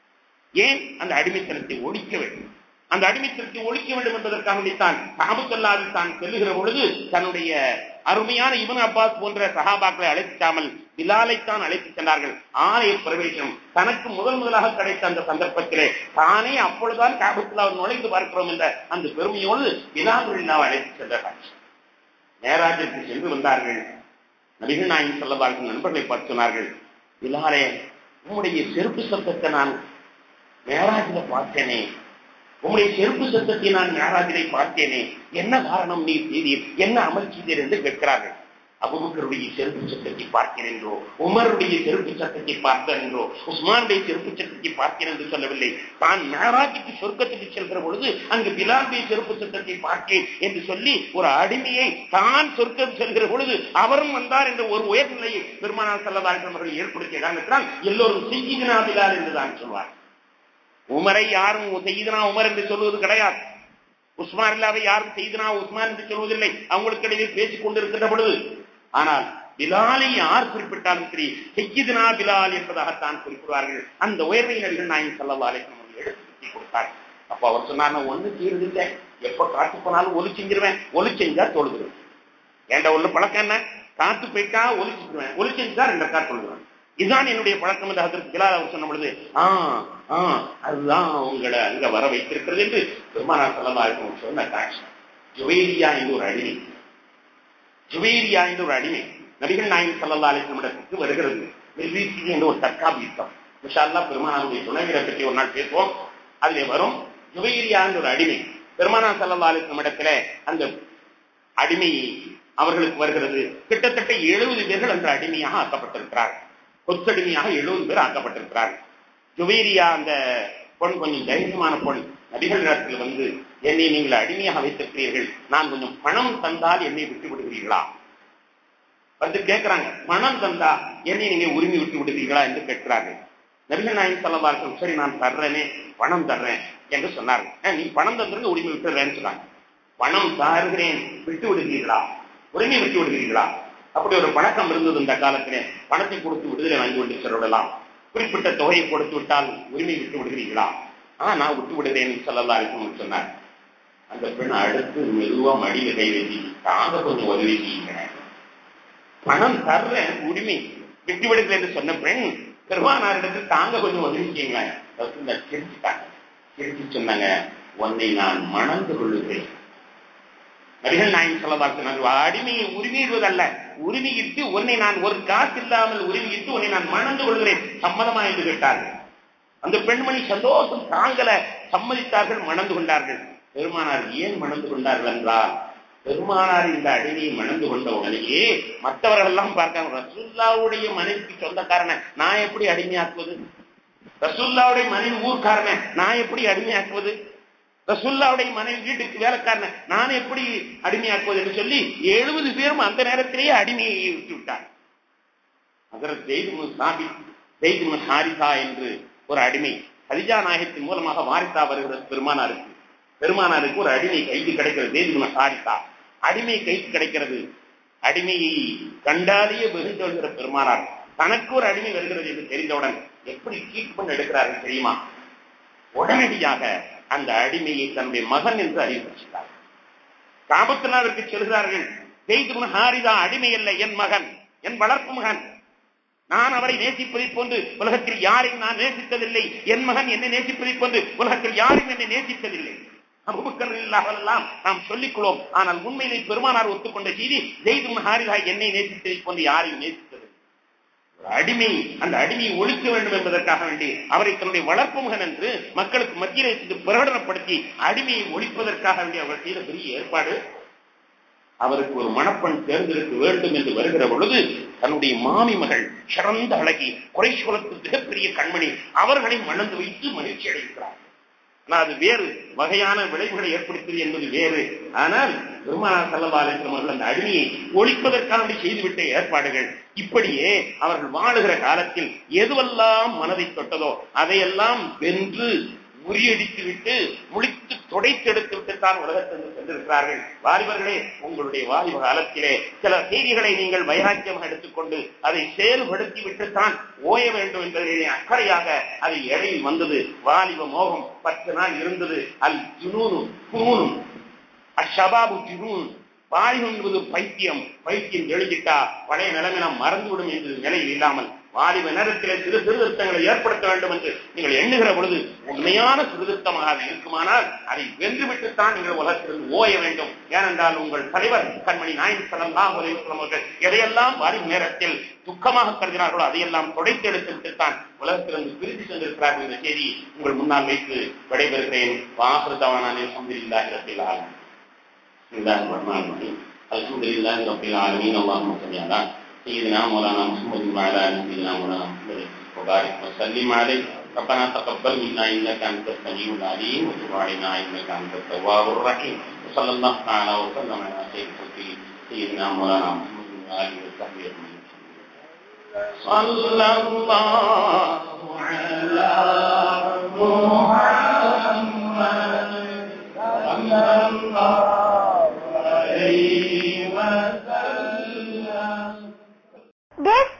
ஏன் அந்த அடிமைத்தனத்தை ஒழிக்க வேண்டும் அந்த அடிமைத்தனத்தை ஒழிக்க வேண்டும் என்பதற்காக வேண்டித்தான் காபத்துல்லாவில் தான் செல்லுகிற பொழுது தன்னுடைய அருமையான இவன் அப்பாஸ் போன்ற சகாபாக்களை அழைத்தாமல் பிலாலைத்தான் அழைத்து சென்றார்கள் ஆலய பிரவேசம் தனக்கு முதல் முதலாக கிடைத்த அந்த சந்தர்ப்பத்திலே தானே அப்பொழுதுதான் காபத்துல்லாவில் நுழைந்து பார்க்கிறோம் என்ற அந்த பெருமையோடு பிலால் அழைத்து சென்றார்கள் மேராஜிற்கு சென்று வந்தார்கள் நபிகள் நாயகம் செல்லவார்கள் நண்பர்களை பார்த்து சொன்னார்கள் பிலாலே உம்முடைய செருப்பு சத்தத்தை நான் மேராஜில பார்த்தேனே உம்முடைய செருப்பு சத்தத்தை நான் மேராஜிலை பார்த்தேனே என்ன காரணம் நீ செய்தீர் என்ன அமல் செய்தீர் என்று கேட்கிறார்கள் அபுபக்கருடைய செருப்பு சத்தத்தை பார்த்தேன் என்றோ உமருடைய செருப்பு சத்தத்தை பார்த்தேன் என்றோ உஸ்மானுடைய செருப்பு சத்தத்தை பார்த்தேன் என்று சொல்லவில்லை தான் மேராஜுக்கு சொர்க்கத்துக்கு செல்கிற பொழுது அங்கு பிலாலுடைய செருப்பு சத்தத்தை பார்த்தேன் என்று சொல்லி ஒரு அடிமையை தான் சொர்க்கம் செல்கிற பொழுது அவரும் வந்தார் என்ற ஒரு உயர்நிலையை பெருமானார் செல்லதார்கள் அவர்கள் ஏற்படுத்திய காரணத்தினால் எல்லோரும் செய்தினா பிலால் என்று தான் சொல்வார் உமரை யாரும் செய்தனா உமர் என்று சொல்வது கிடையாது உஸ்மான் இல்லாவை யாரும் செய்தனா உஸ்மான் என்று சொல்வதில்லை அவங்களுக்கு இடையே பேசிக் கொண்டிருக்கின்ற பொழுது ஆனால் பிலாலை யார் குறிப்பிட்டாலும் சரி செய்யுதுனா பிலால் என்பதாகத்தான் குறிப்பிடுவார்கள் அந்த உயர்வை நடிகர் நாயன் சல்லா அலிஸ்லாம் அவர்கள் எடுத்து கொடுத்தார் அப்ப அவர் சொன்னார் நான் ஒண்ணு செய்யறது இல்லை எப்ப காத்து போனாலும் ஒலி செஞ்சிருவேன் ஒலி செஞ்சா தொழுதுருவேன் ஏண்ட உள்ள பழக்கம் என்ன காத்து போயிட்டா ஒலி செஞ்சிருவேன் ஒலி செஞ்சா ரெண்டு காத்து தொழுதுவேன் இதுதான் என்னுடைய பழக்கம் என்று அதற்கு பிலால் அவர் சொன்ன பொழுது ஆ ஆ அதுதான் உங்களை அங்க வர வைத்திருக்கிறது என்று பெருமானார் செல்லமா இருக்கும் சொன்ன காட்சி ஜுவேரியா என்று ஒரு அடிமை ஜுவேரியா என்று ஒரு அடிமை நபிகள் நாயகம் சல்லா அலிஸ்லமிடத்துக்கு வருகிறது நிர்வீசி என்று ஒரு தற்காப்பு யுத்தம் விஷால்லா பெருமானாருடைய துணைவரை பற்றி ஒரு நாள் பேசுவோம் அதிலே வரும் ஜுவேரியா என்று ஒரு அடிமை பெருமானா சல்லா அலிஸ்லம் இடத்துல அந்த அடிமை அவர்களுக்கு வருகிறது கிட்டத்தட்ட எழுபது பேர்கள் அந்த அடிமையாக ஆக்கப்பட்டிருக்கிறார்கள் கொத்தடிமையாக எழுபது பேர் ஆக்கப்பட்டிருக்கிறார்கள் ஜுவேரியா அந்த பொன் கொஞ்சம் தைரியமான பொன் நபிகள் இடத்தில் வந்து என்னை நீங்கள் அடிமையாக வைத்திருக்கிறீர்கள் நான் கொஞ்சம் பணம் தந்தால் என்னை விட்டு விடுகிறீர்களா வந்து கேட்கிறாங்க பணம் தந்தா என்னை நீங்க உரிமை விட்டு விடுவீர்களா என்று கேட்கிறார்கள் நபிகள் நாயகம் சொல்லவார்கள் சரி நான் தர்றேனே பணம் தர்றேன் என்று சொன்னார்கள் நீ பணம் தந்துருங்க உரிமை விட்டுறேன்னு சொன்னாங்க பணம் தருகிறேன் விட்டு விடுகிறீர்களா உரிமை விட்டு விடுகிறீர்களா அப்படி ஒரு பழக்கம் இருந்தது இந்த காலத்திலே பணத்தை கொடுத்து விடுதலை வாங்கி கொண்டு செல்லலாம் குறிப்பிட்ட தொகையை கொடுத்து விட்டால் உரிமை விட்டு விடுகிறீர்களா ஆ நான் விட்டு விடுகிறேன் சொல்லலாம் இருக்கும்னு சொன்னார் அந்த பெண் அடுத்து மெதுவா மடியில கை வச்சு தாங்க கொஞ்சம் உதவி செய்யுங்க பணம் தர்றேன் உரிமை விட்டு விடுகிறேன் என்று சொன்ன பெண் பெருமானாரிடத்தில் தாங்க கொஞ்சம் உதவி செய்யுங்களேன் சிரிச்சுட்டாங்க சிரிச்சு சொன்னாங்க உன்னை நான் மணந்து கொள்ளுகிறேன் நபிகள் நாயகம் சொல்லவாக்கு அடிமையை உரிமையிடுவதல்ல உரிமையிட்டு உன்னை நான் ஒரு காசு இல்லாமல் உரிமையிட்டு உன்னை நான் மணந்து கொள்கிறேன் சம்மதமா என்று கேட்டார்கள் அந்த பெண்மணி சந்தோஷம் தாங்கல சம்மதித்தார்கள் மணந்து கொண்டார்கள் பெருமானார் ஏன் மணந்து கொண்டார்கள் என்றால் பெருமானார் இந்த அடிமையை மணந்து கொண்ட உடனேயே மற்றவர்கள் எல்லாம் பார்க்காங்க ரசுல்லாவுடைய மனைவிக்கு சொந்தக்காரன நான் எப்படி அடிமையாக்குவது ரசுல்லாவுடைய மனைவி ஊர்க்காரன நான் எப்படி அடிமையாக்குவது ரசுல்லாவுடைய மனைவி வீட்டுக்கு வேலைக்காரன நான் எப்படி அடிமையாக்குவது என்று சொல்லி எழுபது பேரும் அந்த நேரத்திலேயே அடிமையை விட்டு விட்டார் அதற்கு தெய்து சாபி தெய்து ஹாரிசா என்று ஒரு அடிமை ஹரிஜா நாயகத்தின் மூலமாக வாரிசா வருகிறது பெருமானாருக்கு பெருமானாருக்கு ஒரு அடிமை கைது கிடைக்கிறது தெய்து ஹாரிசா அடிமை கைது கிடைக்கிறது அடிமையை கண்டாலேயே வெகுண்டு வருகிற பெருமானார் தனக்கு ஒரு அடிமை வருகிறது என்று தெரிந்தவுடன் எப்படி ட்ரீட்மெண்ட் எடுக்கிறார்கள் தெரியுமா உடனடியாக அந்த அடிமையை தன்னுடைய மகன் என்று அறிவித்தார் காபத்துலாவிற்கு செல்கிறார்கள் செய்து ஹாரிதா அடிமை அல்ல என் மகன் என் வளர்ப்பு மகன் நான் அவரை நேசிப்பதை போன்று உலகத்தில் யாரையும் நான் நேசித்ததில்லை என் மகன் என்னை நேசிப்பதை போன்று உலகத்தில் யாரும் என்னை நேசித்ததில்லை அபுபக்கர் இல்லாதெல்லாம் நாம் சொல்லிக்கொள்வோம் ஆனால் உண்மையிலே பெருமானார் ஒத்துக்கொண்ட செய்தி ஜெய்து ஹாரிதா என்னை நேசித்ததை போன்று யாரையும் நேசித்தது அடிமை அந்த அடிமையை ஒழிக்க வேண்டும் என்பதற்காக வேண்டி அவரை தன்னுடைய வளர்ப்பு மகன் என்று மக்களுக்கு மத்தியிலே சென்று பிரகடனப்படுத்தி அடிமையை ஒழிப்பதற்காக வேண்டி அவர் செய்த பெரிய ஏற்பாடு அவருக்கு ஒரு மணப்பெண் தேர்ந்தெடுக்க வேண்டும் என்று வருகிற பொழுது தன்னுடைய மாமி மகள் சிறந்த அழகி குறைசோலத்து மிகப்பெரிய கண்மணி அவர்களை மணந்து வைத்து மகிழ்ச்சி அடைகிறார் ஆனா அது வேறு வகையான விளைவுகளை ஏற்படுத்தியது என்பது வேறு ஆனால் பெருமானார் சல்லா அலிஸ்லாம் அவர்கள் அந்த அடிமையை ஒழிப்பதற்காக செய்துவிட்ட ஏற்பாடுகள் இப்படியே அவர்கள் வாழுகிற காலத்தில் எதுவெல்லாம் மனதை தொட்டதோ அதையெல்லாம் வென்று முறியடித்து விட்டு முழித்து தொடைத்தெடுத்து விட்டு தான் உலகத்திற்கு சென்றிருக்கிறார்கள் வாலிபர்களே உங்களுடைய வாலிப காலத்திலே சில செய்திகளை நீங்கள் வைராக்கியமாக எடுத்துக்கொண்டு அதை செயல்படுத்தி விட்டுத்தான் ஓய வேண்டும் என்பதிலே அக்கறையாக அது இடையில் வந்தது வாலிப மோகம் பத்து நாள் இருந்தது அல் ஜுனூனும் குனூனும் அஷபாபு ஜுனூன் வாலிபம் என்பது பைத்தியம் பைத்தியம் எழுதிட்டா பழைய நிலைமை நாம் மறந்துவிடும் என்று நிலையில் இல்லாமல் வாலிப நேரத்திலே சிறு சீர்திருத்தங்களை ஏற்படுத்த வேண்டும் என்று நீங்கள் எண்ணுகிற பொழுது உண்மையான சீர்திருத்தமாக அது இருக்குமானால் அதை வென்றுவிட்டுத்தான் நீங்கள் உலகத்திலிருந்து ஓய வேண்டும் ஏனென்றால் உங்கள் தலைவர் கண்மணி நாயன் சலம் அவர்கள் எதையெல்லாம் வாலிப நேரத்தில் துக்கமாக கருதினார்களோ அதையெல்லாம் தொடைத்து எடுத்து விட்டுத்தான் உலகத்திலிருந்து பிரித்து சென்றிருக்கிறார்கள் என்ற செய்தி உங்கள் முன்னால் வைத்து விடைபெறுகிறேன் வாகிருதவான அலமதுல்லாஹி ரபில் ஆலம் بسم الله الرحمن الرحيم الحمد لله رب العالمين اللهم صل على سيدنا مولانا محمد وعلى ال سيدنا مولانا محمد وبارك وسلم عليه ربنا تقبل منا انك انت السميع العليم وتب علينا انك انت التواب الرحيم وصلى الله تعالى وسلم على سيد خلقه سيدنا مولانا محمد واله وصحبه اجمعين صلى الله على محمد صلى الله عليه وسلم This